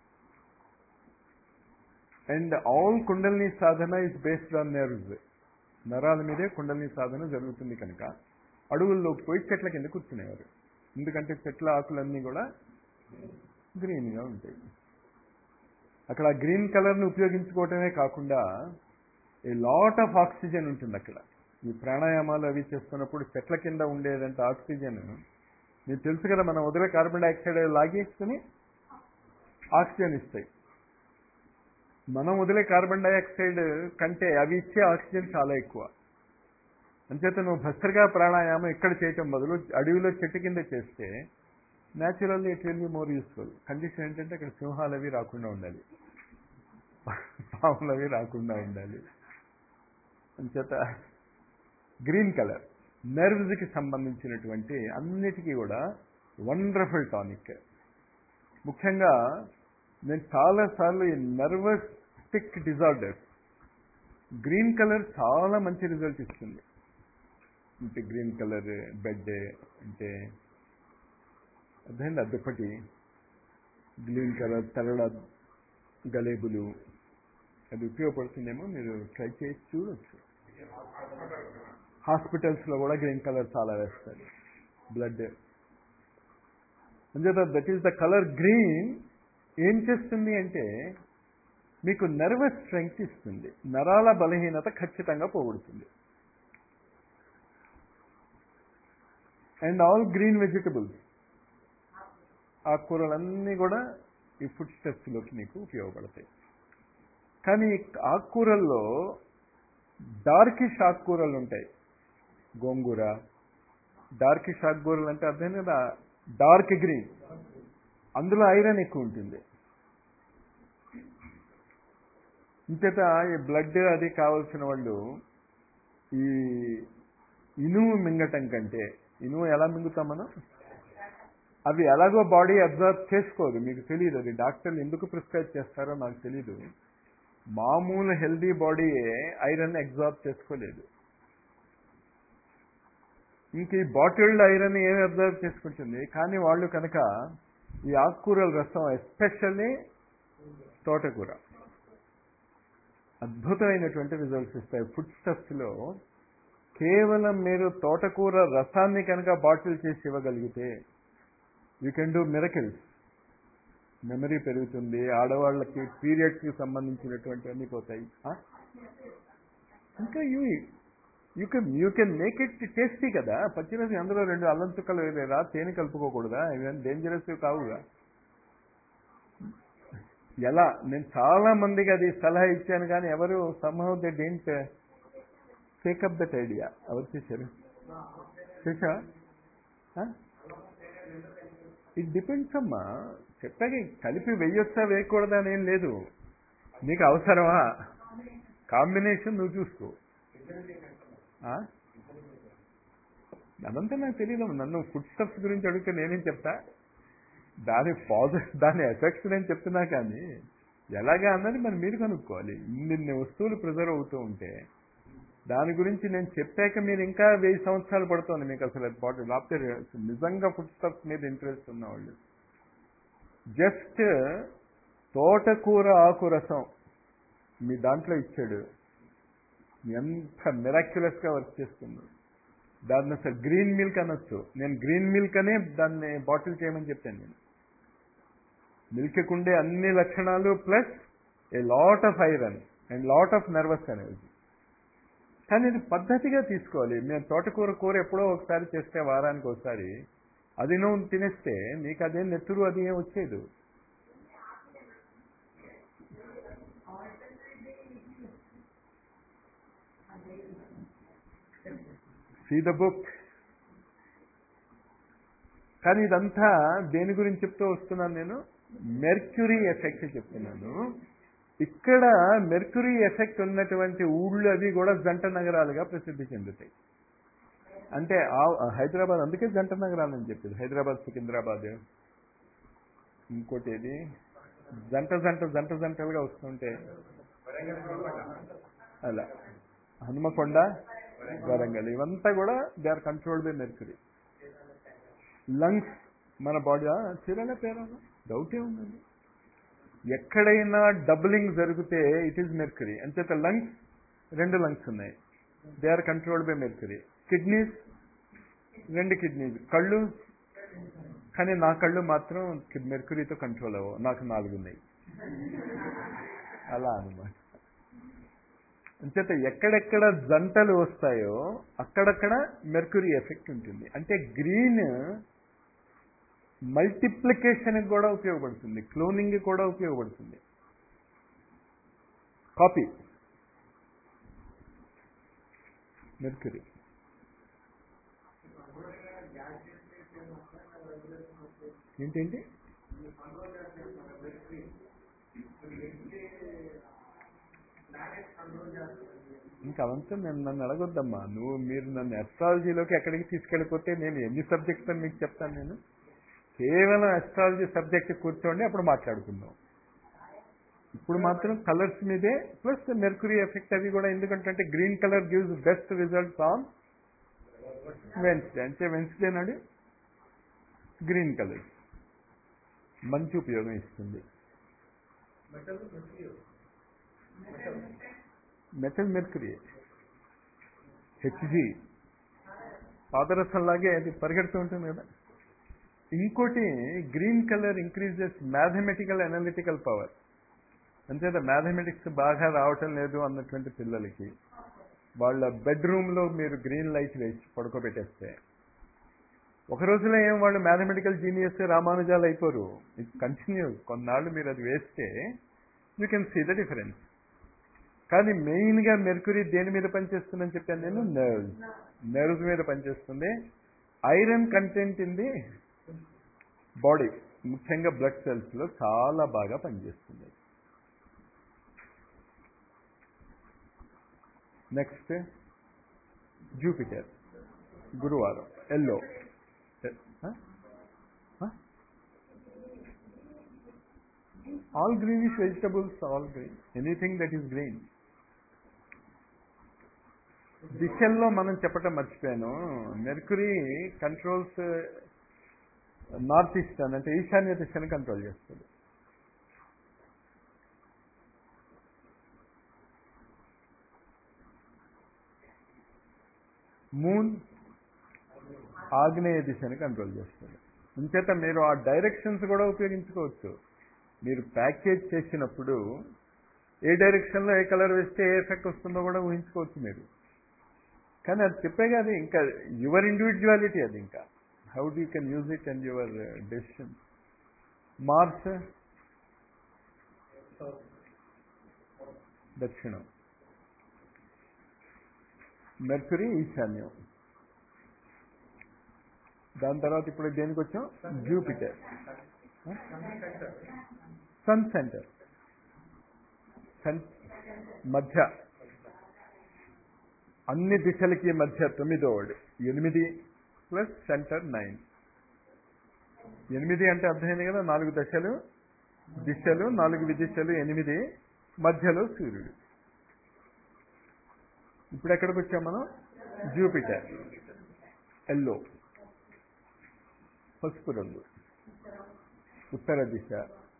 and all kundalini sadhana is based on nerves నరాల మీదే కుండలిని సాధన జరుగుతుంది కనుక అడవుల్లోకి పోయి చెట్ల కింద కూర్చునేవారు ఎందుకంటే చెట్ల ఆకులన్నీ కూడా గ్రీన్గా ఉంటాయి అక్కడ ఆ గ్రీన్ కలర్ని ఉపయోగించుకోవటమే కాకుండా ఏ లాట్ ఆఫ్ ఆక్సిజన్ ఉంటుంది అక్కడ ఈ ప్రాణాయామాలు అవి చేస్తున్నప్పుడు చెట్ల కింద ఉండేదంటే ఆక్సిజన్ మీకు తెలుసు కదా మనం వదిలే కార్బన్ డైఆక్సైడ్ లాగేసుకుని ఆక్సిజన్ ఇస్తాయి మనం వదిలే కార్బన్ డైఆక్సైడ్ కంటే అవి ఇచ్చే ఆక్సిజన్ చాలా ఎక్కువ అంచేత నువ్వు భస్త్రగా ప్రాణాయామం ఇక్కడ చేయటం బదులు అడవిలో చెట్టు కింద చేస్తే naturally it will be more useful condition ఏంటంటే అక్కడ సింహాలు అవి రాకుండా ఉండాలి పాములు అవి రాకుండా ఉండాలి అంచేత గ్రీన్ కలర్ నర్వ్స్కి సంబంధించినటువంటి అన్నిటికీ కూడా వండర్ఫుల్ టానిక్ ముఖ్యంగా నేను చాలాసార్లు ఈ నర్వస్టిక్ డిజార్డర్స్ గ్రీన్ కలర్ చాలా మంచి రిజల్ట్ ఇస్తుంది అంటే గ్రీన్ కలర్ బెడ్ అంటే అర్థమైంది అద్దెపటి గ్రీన్ కలర్ తెరల గలేబులు అది ఉపయోగపడుతుందేమో మీరు ట్రై చేసి చూడొచ్చు హాస్పిటల్స్లో కూడా గ్రీన్ కలర్ చాలా వేస్తారు బ్లడ్ అంచేత that is the colour green ఏం చేస్తుంది అంటే మీకు నర్వస్ స్ట్రెంగ్త్ ఇస్తుంది నరాల బలహీనత ఖచ్చితంగా పోగొడుతుంది అండ్ ఆల్ గ్రీన్ వెజిటబుల్స్ ఆకుకూరలన్నీ కూడా ఈ ఫుడ్ స్టెప్స్లోకి మీకు ఉపయోగపడతాయి కానీ ఆకుకూరల్లో డార్కిష్ ఆకుకూరలు ఉంటాయి గోంగూర డార్కిష్ ఆకుకూరలు అంటే అర్థం కదా డార్క్ గ్రీన్ అందులో ఐరన్ ఎక్కువ ఉంటుంది ఇంచేత ఈ బ్లడ్ అది కావాల్సిన వాళ్ళు ఈ ఇనుము మింగటం కంటే ఇనుము ఎలా మింగుతాం మనం అవి ఎలాగో బాడీ అబ్జర్వ్ చేసుకోదు మీకు తెలియదు అది డాక్టర్లు ఎందుకు ప్రిస్క్రైబ్ చేస్తారో నాకు తెలీదు మామూలు హెల్దీ బాడీయే ఐరన్ అబ్జర్వ్ చేసుకోలేదు ఇంక ఈ బాటిల్డ్ ఐరన్ ఏమి అబ్జర్వ్ చేసుకుంటుంది కానీ వాళ్ళు కనుక ఈ ఆకుకూరల రసం ఎస్పెషల్లీ తోటకూర అద్భుతమైనటువంటి రిజల్ట్స్ ఇస్తాయి ఫుడ్ స్టఫ్స్లో కేవలం మీరు తోటకూర రసాన్ని కనుక బాటిల్ చేసి ఇవ్వగలిగితే you can do miracles memory పెరుగుతుంది ఆడవాళ్ళకి పీరియడ్స్కి సంబంధించినటువంటి అన్నీ పోతాయి ఇంకా you you can you can make it tasty కదా పచ్చిరసి అందులో రెండు అల్లం చుక్కలు వేయలేదా తేనె కలుపుకోకూడదా ఇవన్నీ డేంజరస్ కావుగా ఎలా నేను చాలా మందికి అది సలహా ఇచ్చాను కానీ ఎవరు somehow they didn't take up that idea ఎవరు చేశారు చేశా ఇట్ డిపెండ్స్ అమ్మా చెప్పాక కలిపి వెయ్యొచ్చా వేయకూడదా అని ఏం లేదు నీకు అవసరమా కాంబినేషన్ నువ్వు చూసుకో అదంతా నాకు తెలియదు నన్ను ఫుడ్ స్టఫ్స్ గురించి అడిగితే నేనేం చెప్తా దాని పాజిటివ్ దాని ఎఫెక్ట్స్ నేను చెప్తున్నా కానీ ఎలాగా అన్నది మరి మీరు కనుక్కోవాలి ఇన్ని వస్తువులు ప్రిజర్వ్ అవుతూ ఉంటే దాని గురించి నేను చెప్పాక మీరు ఇంకా వెయ్యి సంవత్సరాలు పడుతుంది మీకు అసలు బాడీ లేకపోతే నిజంగా ఫుడ్ స్టఫ్స్ మీద ఇంట్రెస్ట్ ఉన్నవాళ్ళు జస్ట్ తోటకూర ఆకు రసం మీ దాంట్లో ఇచ్చాడు ఎంత మిరాక్యులస్గా వర్క్ చేస్తుంది దాన్ని అసలు గ్రీన్ మిల్క్ అనొచ్చు నేను గ్రీన్ మిల్క్ అనే దాన్ని బాటిల్ చేయమని చెప్పాను నేను మిల్క్ ఉండే అన్ని లక్షణాలు plus a lot of iron and lot of nervous energy కానీ ఇది పద్ధతిగా తీసుకోవాలి మేము తోటకూర కూర ఎప్పుడో ఒకసారి చేస్తే వారానికి ఒకసారి అది నువ్వు తినేస్తే నీకు అదేం నెత్తురు అది ఏం వచ్చేది సీ ద బుక్ కానీ ఇదంతా దేని గురించి చెప్తూ వస్తున్నాను నేను మెర్క్యూరీ ఎఫెక్ట్ చెప్తున్నాను ఇక్కడ మెర్క్యూరీ ఎఫెక్ట్ ఉన్నటువంటి ఊళ్ళు అవి కూడా జంట నగరాలుగా ప్రసిద్ధి చెందుతాయి అంటే హైదరాబాద్ అందుకే జంట నగరాలు అని చెప్పింది హైదరాబాద్ సికింద్రాబాద్ ఇంకోటి ఏది జంట జంట జంట జంటలుగా వస్తుంటే అలా హనుమకొండ వరంగల్ ఇవంతా కూడా they are controlled by mercury lungs మన బాడీ చీరల పేరు డౌటే ఉందండి ఎక్కడైనా డబులింగ్ జరిగితే ఇట్ ఈస్ మెర్క్యూరీ అంచేత లంగ్స్ రెండు లంగ్స్ ఉన్నాయి they are controlled by mercury kidneys రెండు కిడ్నీస్ కళ్ళు కానీ నా కళ్ళు మాత్రం మెర్క్యూరీతో కంట్రోల్ అవ్వవు నాకు నాలుగు ఉన్నాయి అలా అనమాట అంచేత ఎక్కడెక్కడ జంటలు వస్తాయో అక్కడక్కడ మెర్క్యూరీ ఎఫెక్ట్ ఉంటుంది అంటే గ్రీన్ మల్టిప్లికేషన్కి కూడా ఉపయోగపడుతుంది క్లోనింగ్ కూడా ఉపయోగపడుతుంది కాపీ మెర్క్యూరీ ఏంటేంటి ఇంకా అవంతా నేను నన్ను అడగొద్దమ్మా నువ్వు మీరు నన్ను అస్ట్రాలజీలోకి ఎక్కడికి తీసుకెళ్ళిపోతే నేను ఎన్ని సబ్జెక్ట్స్ అని మీకు చెప్తాను నేను కేవలం అస్ట్రాలజీ సబ్జెక్ట్ కూర్చోండి అప్పుడు మాట్లాడుకుందాం ఇప్పుడు మాత్రం కలర్స్ మీదే ప్లస్ మెర్కురీ ఎఫెక్ట్ అవి కూడా ఎందుకంటే green colour gives best results on Wednesday అంటే వెన్స్డే నాడు గ్రీన్ కలర్ మంచి ఉపయోగం ఇస్తుంది మెటల్ మెర్కురీ హెచ్జి పాదరసంలాగే అది పరిగెడుతూ ఉంటుంది కదా ఇంకోటి green colour increases mathematical analytical power అంతేత మ్యాథమెటిక్స్ బాగా రావటం లేదు అన్నటువంటి పిల్లలకి వాళ్ళ బెడ్రూమ్లో మీరు గ్రీన్ లైట్ వేసి పడుకోబెట్టేస్తే ఒక రోజులో ఏం వాళ్ళు మ్యాథమెటికల్ జీనియస్ రామానుజాలు అయిపోరు ఇట్ కంటిన్యూస్ కొన్నాళ్ళు మీరు అది వేస్తే you can see the difference కానీ మెయిన్గా మెర్కురీ దేని మీద పనిచేస్తుందని చెప్పాను నేను నర్వ్స్ నర్వ్స్ మీద పనిచేస్తుంది iron content in the body ముఖ్యంగా బ్లడ్ సెల్స్లో చాలా బాగా పనిచేస్తుంది నెక్స్ట్ జూపిటర్ గురువారం yellow all greenish vegetables all green anything that is green దిశల్లో మనం చెప్పటం మర్చిపోయాను మెర్కురీ కంట్రోల్స్ నార్త్ ఈస్టర్న్ అంటే ఈశాన్య దిశని కంట్రోల్ చేస్తుంది మూన్ ఆగ్నేయ దిశని కంట్రోల్ చేస్తుంది ఇంచేత మీరు ఆ డైరెక్షన్స్ కూడా ఉపయోగించుకోవచ్చు మీరు ప్యాకేజ్ చేసినప్పుడు ఏ డైరెక్షన్లో ఏ కలర్ వేస్తే ఏ ఎఫెక్ట్ వస్తుందో కూడా ఊహించుకోవచ్చు మీరు కానీ అది చెప్పే కాదు ఇంకా యువర్ ఇండివిజువాలిటీ అది ఇంకా how do you can use it and your decision Mars దక్షిణం మెర్కురీ ఈశాన్యం దాని తర్వాత ఇప్పుడు దేనికి వచ్చాం జూపిటర్ సన్ సెంటర్ సన్ మధ్య అన్ని దిశలకి మధ్య తొమ్మిదోవాడు ఎనిమిది ప్లస్ సెంటర్ నైన్ ఎనిమిది అంటే అర్థమైంది కదా నాలుగు దశలు దిశలు నాలుగు విదిశలు ఎనిమిది మధ్యలో సూర్యుడు ఇప్పుడు ఎక్కడికి వచ్చాం మనం జూపిటర్ ఎల్లో పసుపు రంగు ఉత్తర దిశ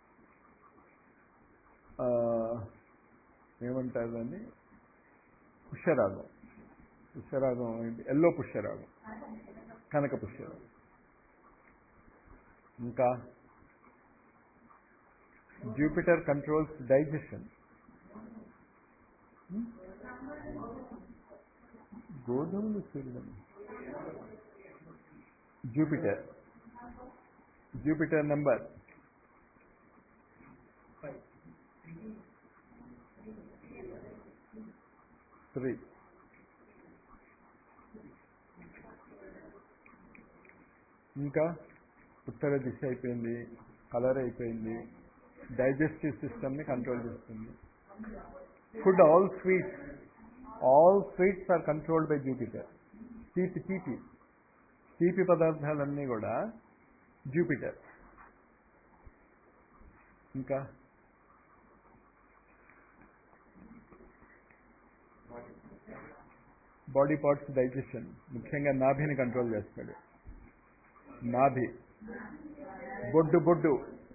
ఏమంటారు దాన్ని పుష్యరాగం పుష్యరాగం ఏంటి ఎల్లో పుష్యరాగం కనక పుష్యరాగం ఇంకా జూపిటర్ కంట్రోల్స్ డైజెషన్ గోధుమలు సూర్యుడు జూపిటర్ జూపిటర్ నంబర్ త్రీ ఇంకా ఉత్తర దిశ అయిపోయింది కలర్ అయిపోయింది డైజెస్టివ్ సిస్టమ్ని కంట్రోల్ చేస్తుంది food all sweets all sweets are controlled by Jupiter తీపి తీపి తీపి పదార్థాలన్నీ కూడా జూపిటర్ ఇంకా బాడీ పార్ట్స్ డైజెషన్ ముఖ్యంగా నాభిని కంట్రోల్ చేస్తాడు నాభి బొడ్డు బొడ్డు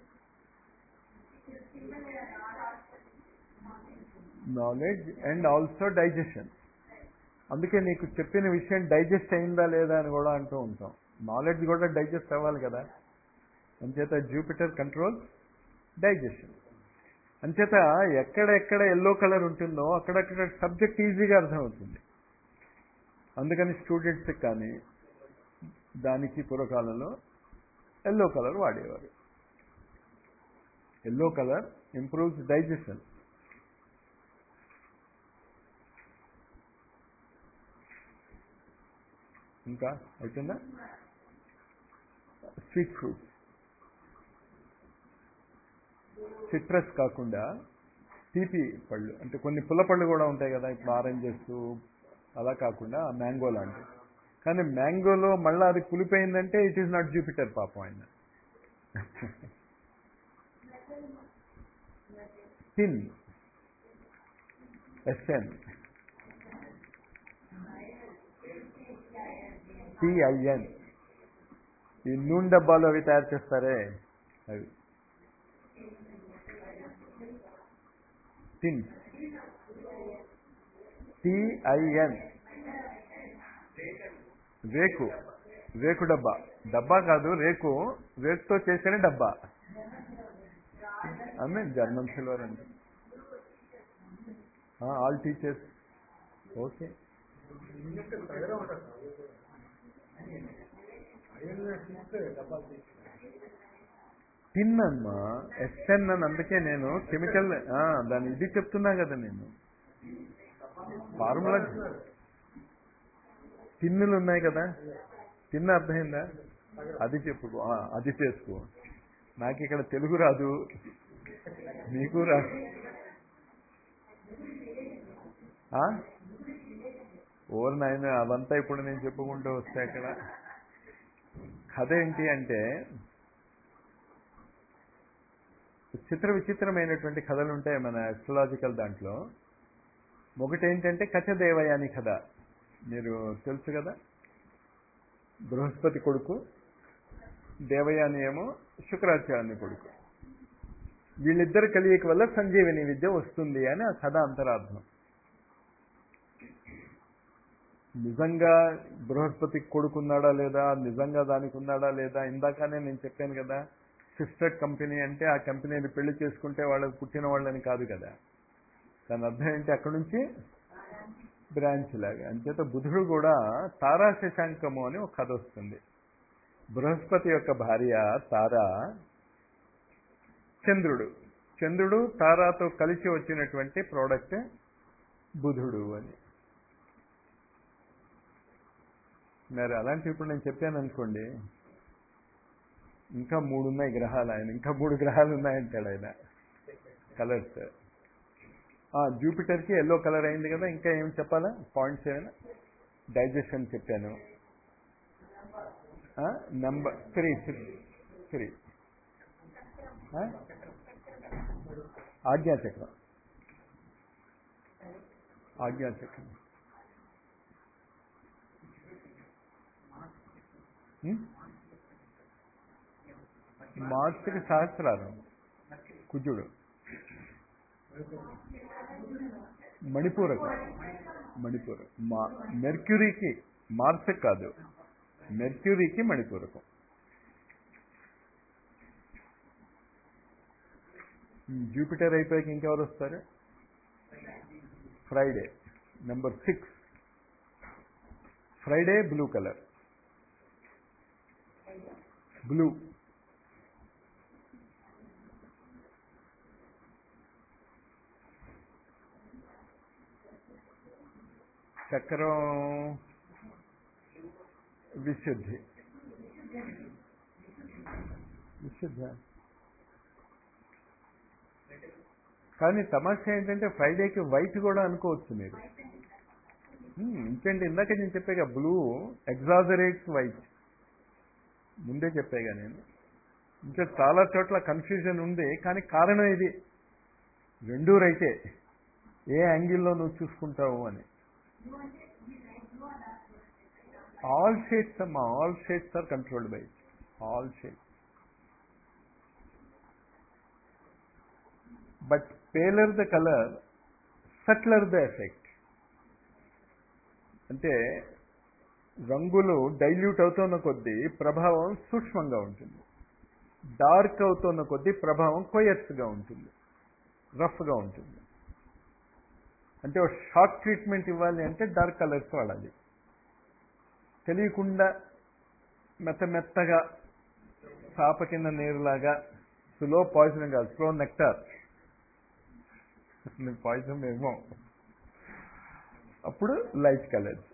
నాలెడ్జ్ అండ్ ఆల్సో డైజెషన్ అందుకే నీకు చెప్పిన విషయం డైజెస్ట్ అయిందా లేదా అని కూడా అంటూ ఉంటాం నాలెడ్జ్ కూడా డైజెస్ట్ అవ్వాలి కదా అంచేత జూపిటర్ కంట్రోల్ డైజెషన్ అంచేత ఎక్కడెక్కడ ఎల్లో కలర్ ఉంటుందో అక్కడక్కడ సబ్జెక్ట్ ఈజీగా అర్థమవుతుంది అందుకని స్టూడెంట్స్కి కానీ దానికి పూర్వకాలంలో ఎల్లో కలర్ వాడేవారు ఎల్లో కలర్ ఇంప్రూవ్స్ డైజెషన్ ఇంకా అయిపోయిందా స్వీట్ ఫ్రూట్స్ సిట్రస్ కాకుండా తీపి పళ్ళు అంటే కొన్ని పుల్ల పళ్ళు కూడా ఉంటాయి కదా ఇప్పుడు ఆరెంజెస్ అలా కాకుండా మ్యాంగో లాంటివి కానీ మ్యాంగోలో మళ్ళీ అది పులిపోయిందంటే ఇట్ ఈస్ నాట్ జూపిటర్ పాపం ఆయన టిన్ ఎస్ఎన్ టిఐఎన్ ఈ నూనె డబ్బాలు అవి తయారు చేస్తారే అవి టిన్ టిఐఎన్ రేకు రేకు డబ్బా డబ్బా కాదు రేకు రేకుతో చేసిన డబ్బా ఆమె జర్మన్ సిల్వర్ అండి ఆల్ టీచర్స్ ఓకే టిన్ అమ్మా ఎస్ఎన్ అని అందుకే నేను కెమికల్ దాని ఇది చెప్తున్నా కదా నేను ఫార్ములా టిన్నులు ఉన్నాయి కదా తిన్న అర్థమైందా అది చెప్పుకో ఆ, అది చేసుకో నాకు ఇక్కడ తెలుగు రాదు నీకు రాదు ఆ? ఓరు నాయన అదంతా ఇప్పుడు నేను చెప్పుకుంటూ వస్తే అక్కడ కథ ఏంటి అంటే చిత్ర విచిత్రమైనటువంటి కథలు ఉంటాయి మన అస్ట్రలాజికల్ దాంట్లో ఒకటి ఏంటంటే కచదేవయాని కథ మీరు తెలుసు కదా బృహస్పతి కొడుకు దేవయాని ఏమో శుక్రాచార్యుని కొడుకు వీళ్ళిద్దరు కలియక వల్ల సంజీవిని విద్య వస్తుంది అని ఆ కథ అంతరార్థం నిజంగా బృహస్పతి కొడుకున్నాడా లేదా నిజంగా దానికి ఉన్నాడా లేదా ఇందాకనే నేను చెప్పాను కదా సిస్టర్ కంపెనీ అంటే ఆ కంపెనీని పెళ్లి చేసుకుంటే వాళ్ళకి పుట్టిన వాళ్ళని కాదు కదా దాని అర్థం ఏంటి అక్కడి నుంచి బ్రాంచ్ లాగా అంచేత బుధుడు కూడా తారా శశాంకము అని ఒక కథ వస్తుంది బృహస్పతి యొక్క భార్య తార చంద్రుడు చంద్రుడు తారాతో కలిసి వచ్చినటువంటి ప్రోడక్ట్ బుధుడు అని మరి అలాంటి ఇప్పుడు నేను చెప్పాను అనుకోండి ఇంకా మూడు ఉన్నాయి గ్రహాలు ఆయన ఇంకా మూడు గ్రహాలు ఉన్నాయంటాడు ఆయన కలర్స్ జూపిటర్కి ఎల్లో కలర్ అయింది కదా ఇంకా ఏం చెప్పాలా పాయింట్స్ ఏమైనా డైజెషన్ చెప్పాను నంబర్ త్రీ త్రీ ఆజ్ఞాచక్రం ఆజ్ఞాచక్రం మార్చికి సహస్రారం కుజుడు మణిపూరకం మణిపూరం మా మెర్క్యూరీకి మార్స్ కాదు మెర్క్యూరీకి మణిపూరకం జూపిటర్ అయిపోయాక ఇంకెవరు వస్తారు Friday number six Friday blue colour blue చక్రం విశుద్ధి విశుద్ధ కానీ తమాషా ఏంటంటే ఫ్రైడేకి వైట్ కూడా అనుకోవచ్చు మీరు ఇంకేంటి ఇందాక నేను చెప్పాగా బ్లూ ఎగ్జాజరేట్స్ వైట్ ముందే చెప్పాగా నేను ఇంకా చాలా చోట్ల కన్ఫ్యూజన్ ఉంది కానీ కారణం ఇది రెండూ రైతే ఏ యాంగిల్లో నువ్వు చూసుకుంటావు అని ఆల్ షేడ్స్ అమ్మా all shades are controlled by all shades but paler the colour subtler the effect అంటే రంగులు డైల్యూట్ అవుతున్న కొద్దీ ప్రభావం సూక్ష్మంగా ఉంటుంది డార్క్ అవుతున్న కొద్దీ ప్రభావం కొయర్స్గా ఉంటుంది రఫ్గా ఉంటుంది అంటే ఒక షార్ట్ ట్రీట్మెంట్ ఇవ్వాలి అంటే డార్క్ కలర్స్ వాడాలి తెలియకుండా మెత్త మెత్తగా చాప కింద నీరులాగా స్లో పాయిజన్ కాదు స్లో నెక్టార్ పాయిజన్ ఏమో అప్పుడు లైట్ కలర్స్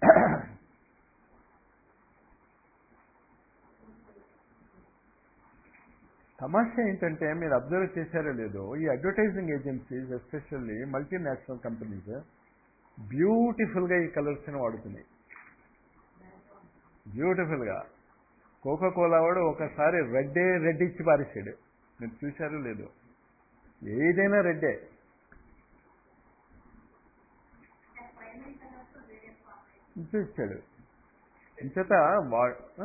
తమాషా ఏంటంటే మీరు అబ్జర్వ్ చేశారో లేదో ఈ advertising agencies especially multinational companies బ్యూటిఫుల్గా ఈ కలర్స్ని వాడుతున్నాయి బ్యూటిఫుల్గా కోకా కోలా వాడు ఒకసారి రెడ్డే రెడ్ ఇచ్చి పారేసాడు మీరు చూశారో లేదో ఏదైనా రెడ్డే ఇచ్చాడు ఇంచేత వా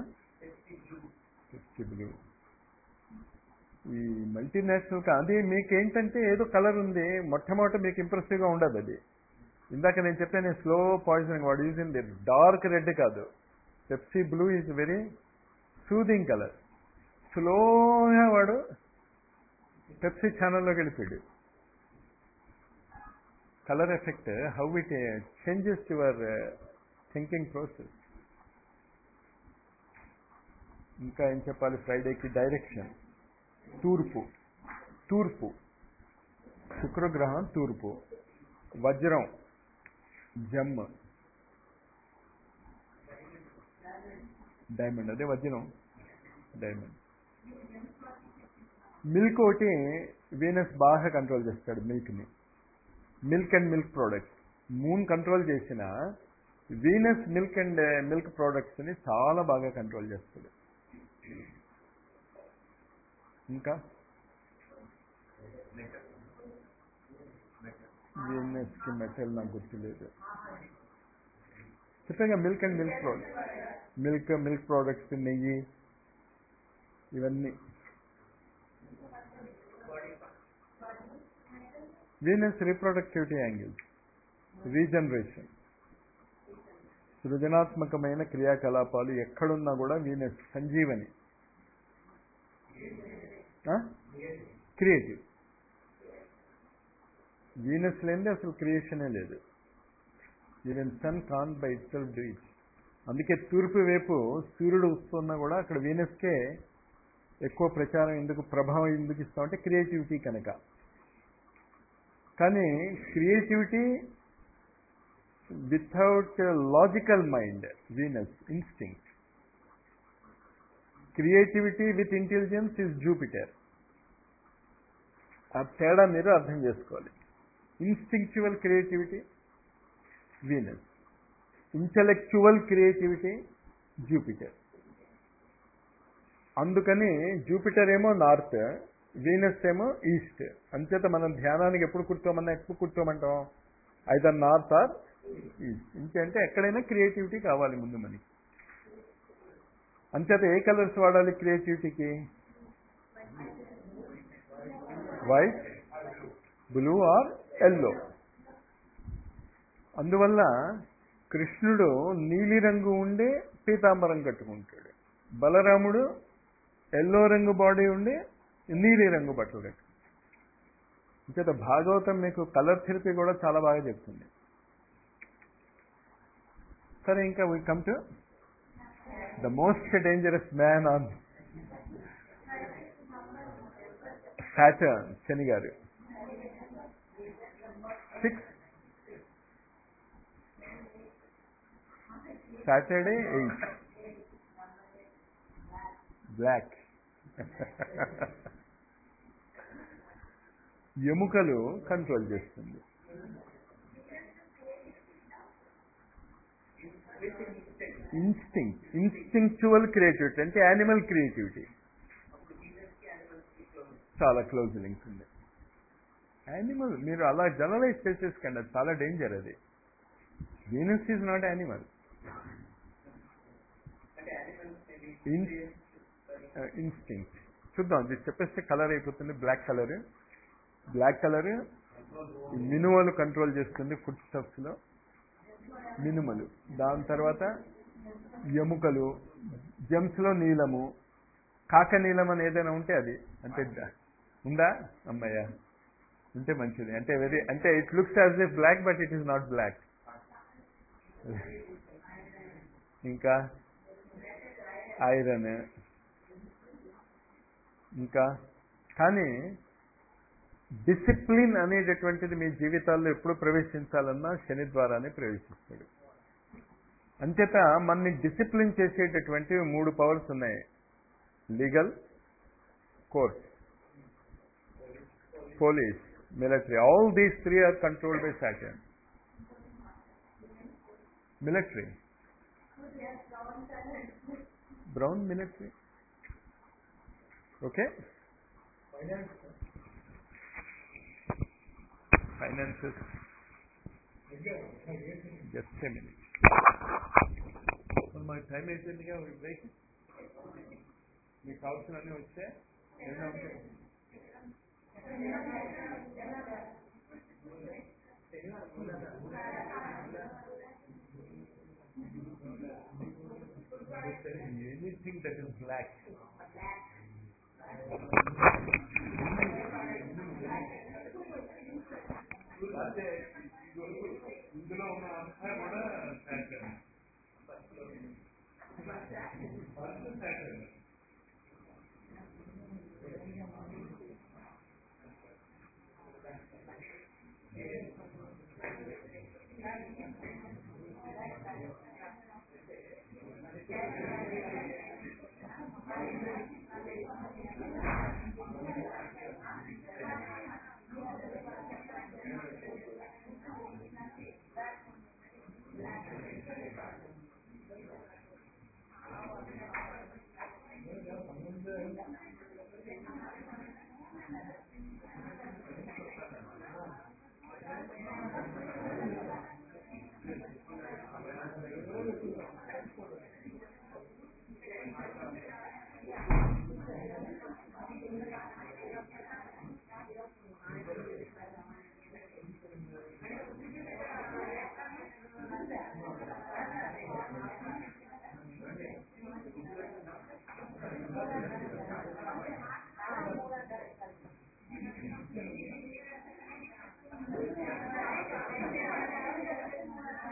ఈ మల్టీనేషనల్ అది మీకేంటంటే ఏదో కలర్ ఉంది మొట్టమొదట మీకు ఇంప్రెసివ్గా ఉండదు అది ఇందాక నేను చెప్పాను స్లో పాయిజనింగ్ వాడు యూజింగ్ డార్క్ రెడ్ కాదు Pepsi blue is very soothing colour స్లోగా వాడు పెప్సీ ఛానల్లోకి వెళ్ళిపోయాడు colour effect how it changes your thinking process ఇంకా ఏం చెప్పాలి ఫ్రైడేకి డైరెక్షన్ తూర్పు తూర్పు శుక్రగ్రహం తూర్పు వజ్రం జమ్ డైమండ్ అదే వజ్రం డైమండ్ మిల్క్ ఒకటి వీనస్ బాగా కంట్రోల్ చేస్తాడు మిల్క్ని milk and milk products moon control చేసిన వీనస్ మిల్క్ అండ్ మిల్క్ ప్రోడక్ట్స్ని చాలా బాగా కంట్రోల్ చేస్తాడు ఇంకా వీనస్కి మెటల్ నాకు గుర్తులేదు చెప్పాగా milk and milk product milk milk products నెయ్యి ఇవన్నీ వీనస్ రీప్రొడక్టివిటీ యాంగిల్ రీజనరేషన్ సృజనాత్మకమైన క్రియాకలాపాలు ఎక్కడున్నా కూడా వీనస్ సంజీవని క్రియేటివ్ వీనస్ లేనిది అసలు క్రియేషనే లేదు even sun can't by itself do it అందుకే తూర్పు వైపు సూర్యుడు వస్తున్నా కూడా అక్కడ వీనస్కే ఎక్కువ ప్రచారం ఎందుకు ప్రభావం ఎందుకు ఇస్తామంటే క్రియేటివిటీ కనుక కానీ creativity without logical mind Venus instinct creativity with intelligence is Jupiter ఆ తేడా మీరు అర్థం చేసుకోవాలి instinctual creativity Venus intellectual creativity Jupiter అందుకని జూపిటర్ ఏమో నార్త్ వీనస్ ఏమో ఈస్ట్ అంచేత మనం ధ్యానానికి ఎప్పుడు కూర్చోమన్నా ఎప్పుడు కూర్చోమంటాం ఐదర్ నార్త్ ఆర్ ఈస్ట్ ఇంకంటే ఎక్కడైనా క్రియేటివిటీ కావాలి ముందు మనకి అంచేత ఏ కలర్స్ వాడాలి క్రియేటివిటీకి వైట్ బ్లూ ఆర్ ఎల్లో అందువల్ల కృష్ణుడు నీలిరంగు ఉండే పీతాంబరం కట్టుకుంటాడు బలరాముడు ఎల్లో రంగు బాడీ ఉండి నీలి రంగు బట్టలు కట్టు ఇంకేత భాగవతం మీకు కలర్ థెరపీ కూడా చాలా బాగా చెప్తుంది సరే ఇంకా we come to the most dangerous man on Saturn శని గారు సిక్స్ సాటర్డే ఎయిట్ బ్లాక్ ఎముకలు కంట్రోల్ చేస్తుంది ఇన్స్టింక్ట్ ఇన్స్టింక్చువల్ క్రియేటివిటీ అంటే యానిమల్ క్రియేటివిటీ చాలా క్లోజ్ లింక్ ఉంది యానిమల్ మీరు అలా జనరలైజ్ చేసేసుకోండి అది చాలా డేంజర్ అది Venus is not animal instinct చూద్దాం ఇది చెప్పేస్తే కలర్ అయిపోతుంది బ్లాక్ కలర్ బ్లాక్ కలర్ మినుమలు కంట్రోల్ చేస్తుంది ఫుడ్ స్టఫ్స్ లో మినుమలు దాని తర్వాత ఎముకలు జెమ్స్ లో నీలము కాక నీలం అని ఏదైనా ఉంటే అది అంటే ద- ఉందా అమ్మయ్య ఉంటే మంచిది అంటే వెరీ అంటే it looks as a black but it is not black ఇంకా ఐరన్ ఇంకా కానీ డిసిప్లిన్ అనేటటువంటిది మీ జీవితాల్లో ఎప్పుడు ప్రవేశించాలన్నా శని ద్వారానే ప్రవేశిస్తాడు అంచేత మనని డిసిప్లిన్ చేసేటటువంటి మూడు పవర్స్ ఉన్నాయి legal court police military all these three are controlled by Saturn military brown military okay finances just a minute మాకు టైం అయిపోయిందిగా బ్రేక్ మీకు కావాల్సినవన్నీ వస్తే ఏమైనా ఉంటే ఎనీథింగ్ దట్ ఇస్ బ్లాక్ ఇందులో ఉన్న అంతా కూడా శాఖ